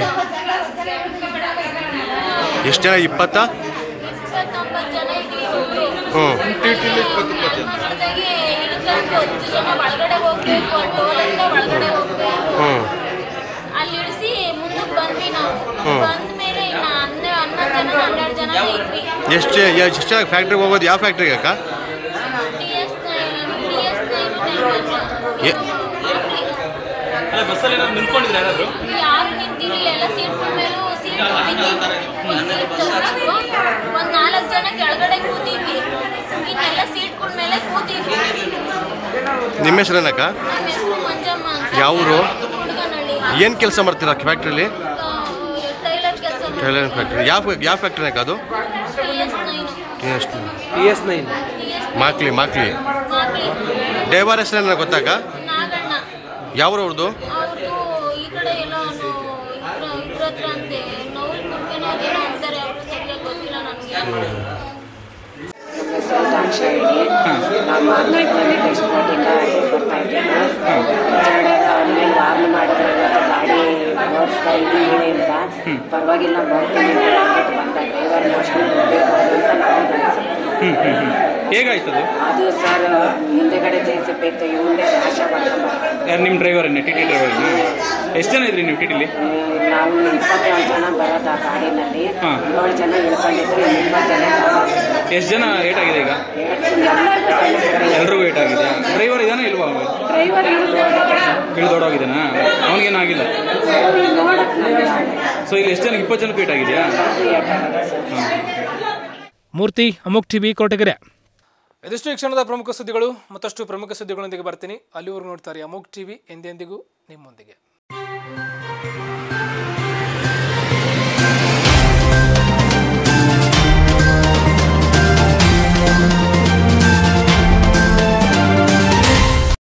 ಎಷ್ಟು ಜನ ಇಪ್ಪತ್ತಾ ಇಪ್ಪತ್ತೊಂಬತ್ತು ಜನ ಇದ್ವಿ ಒಬ್ರು ಹ್ಞೂ ನೆಲಮಂಗಲದಾಗೆ ಇಳ್ಕೊಂಡು ಹತ್ತು ಜನ ಒಳಗಡೆ ಹೋಗ್ಬೇಕು ಟೋಲ್ ಅಂತ ಒಳಗಡೆ ಹೋಗ್ಬೇಕು ಹ್ಞೂ ಅಲ್ಲಿ ಇಳಿಸಿ ಮುಂದಕ್ಕೆ ಬಂದ್ವಿ ನಾವು ಹ್ಮ್. ಬಂದ ಮೇಲೆ ಇನ್ನ ಹನ್ನೆ ಹನ್ನೊಂದು ಜನ ಹನ್ನೆರಡು ಜನ ಇದ್ವಿ ಎಷ್ಟು ಎಷ್ಟು ಜನ ಫ್ಯಾಕ್ಟ್ರಿಗೆ ಹೋಗೋದು ಯಾವ ಫ್ಯಾಕ್ಟ್ರಿಗೆ ಅಕ್ಕ T S T S nine ಎ- ಅಲ್ಲ ಬಸ್ಸಲ್ಲಿ ಏನಾದ್ರು ನಿಂತ್ಕೊಂಡಿದ್ರೆ ಯಾರಾದ್ರು ಯಾರು ನಿಂತಿರ್ಲಿಲ್ಲ ಎಲ್ಲ ಸೀಟ್ ಮೇಲೂ ಸೀಟ್ ಒಂದ್ ನಾಲ್ಕು ಜನ ಕೆಳಗಡೆ ಕೂತಿದ್ವಿ ಇನ್ನೆಲ್ಲ ಸೀಟ್ಗಳ ಮೇಲೆ ಕೂತಿದ್ವಿ ನಿಮ್ಮ ಹೆಸರೇನಕ್ಕ ನಮ್ಮ ಹೆಸರು ಮಂಜಮ್ಮ ಅಂತ ಯಾವ ಊರು ಹುಡುಗನಹಳ್ಳಿ ಏನು ಕೆಲಸ ಮಾಡ್ತೀರಾ ಫ್ಯಾಕ್ಟ್ರಿಲಿ ಟೈಲರ್ ಕೆಲಸ ಟೈಲರ್ ಫ್ಯಾಕ್ಟ್ರಿ ಯಾವ ಯಾವ ಫ್ಯಾಕ್ಟ್ರಿನಾಗ ಅದು ಟಿ ಎಸ್ ನೈನು ಎಷ್ಟು ಟಿ ಎಸ್ ನೈನ್ ಮಾಕ್ಲಿ ಮಾಕ್ಲಿ ಮಾಕ್ಲಿ ಡ್ರೈವರ್ ಹೆಸರೇನ ಗೊತ್ತಾಕ ನಾಗಣ್ಣ ಯಾವ ಅವ್ರದ್ದು ಅವ್ರದ್ದು ಈ ಕಡೆ ಎಲ್ಲೋ ಇಬ್ರ ಇಬ್ರ ಹತ್ರ ಅಂತೆ ನೋವು ಕುರ್ಕೆನೋ ಅದೇನೋ ಅಂತಾರೆ ಅವ್ರು ಸರಿಯಾಗಿ ಗೊತ್ತಿಲ್ಲ ನನಗೆ ಸಂತಾಂಶ ಹೇಳಿ ನಾವು ಹದಿನೈದು ಮಂದಿ ಟೆಕ್ಸ್ಪೋರ್ಟಿಂದ ಬರ್ತಾ ಇದ್ದೀವಿ ಆದ್ಮೇಲೆ ವಾರ್ನ್ ಮಾಡಿದ್ರೆ ಇವತ್ತು ಗಾಡಿ ಓಡಿಸ್ತಾ ಇದ್ದೀನಿ ಅಂತ ಪರವಾಗಿಲ್ಲ ಬರ್ತೀನಿ ಅಂತ ಅಂದ್ಬಿಟ್ಟು ಬಂದ ಡ್ರೈವರ್ ಮೋಸ್ಟ್ಲಿ ಬೇಕು ಅಂತ ನಮಗೆ ಅನ್ಸುತ್ತೆ ಹೇಗಾಯ್ತು ಅದು ಅದು ಸರ್ ಹಿಂದೆಗಡೆ ಜೆ ಸಿ ಪಿ ಇತ್ತು ಇವಂದೇ ಆಶಾ ಮಾಡ್ಕೊಂಡು ಯಾರು ನಿಮ್ಮ ಡ್ರೈವರನ್ನೇ ಟಿ ಟಿ ಡ್ರೈವರ್ನ ಎಷ್ಟು ಜನ ಇದ್ರಿ ನೀವು ಟಿ ಟಿಲಿ ನಾವು ಇಪ್ಪತ್ತೇಳು ಜನ ಬರೋದು ಆ ಗಾಡಿನಲ್ಲಿ ಹಾಂ. ಏಳು ಜನ ಇಳ್ಕೊಂಡಿದ್ರು ಇಪ್ಪತ್ತು ಜನ ಎಷ್ಟು ಜನ ಏಟ್ ಆಗಿದೆ ಈಗ ಎಲ್ಲರಿಗೂ ಸಣ್ಣ ಎಲ್ರಿಗೂ ಏಟ್ ಆಗಿದೆ ಡ್ರೈವರ್ ಇದಾನ ಇಲ್ವಾ ಅವ್ನು? ಡ್ರೈವರ್ ಇಳಿದು ಓಡೋಗಿದ್ದಾನಾ ಅವನಿಗೇನಾಗಿಲ್ಲ ನೋಡಕ್ ನಮ್ಗೆ ಸೊ ಇಲ್ಲಿ ಎಷ್ಟು ಜನ ಇಪ್ಪತ್ತು ಜನಕ್ಕೆ ಏಟ್ ಆಗಿದೆಯಾ ಮೂರ್ತಿ ಅಮುಕ್ ಟಿವಿ ಕೋಟಗೆರೆ ಇದಿಷ್ಟು ಈ ಕ್ಷಣದ ಪ್ರಮುಖ ಸುದ್ದಿಗಳು ಮತ್ತಷ್ಟು ಪ್ರಮುಖ ಸುದ್ದಿಗಳೊಂದಿಗೆ ಬರ್ತೀನಿ ಅಲ್ಲಿವರೆಗೂ ನೋಡ್ತಾರೆ ಅಮೋಕ್ ಟಿವಿ ಎಂದೆಂದಿಗೂ ನಿಮ್ಮೊಂದಿಗೆ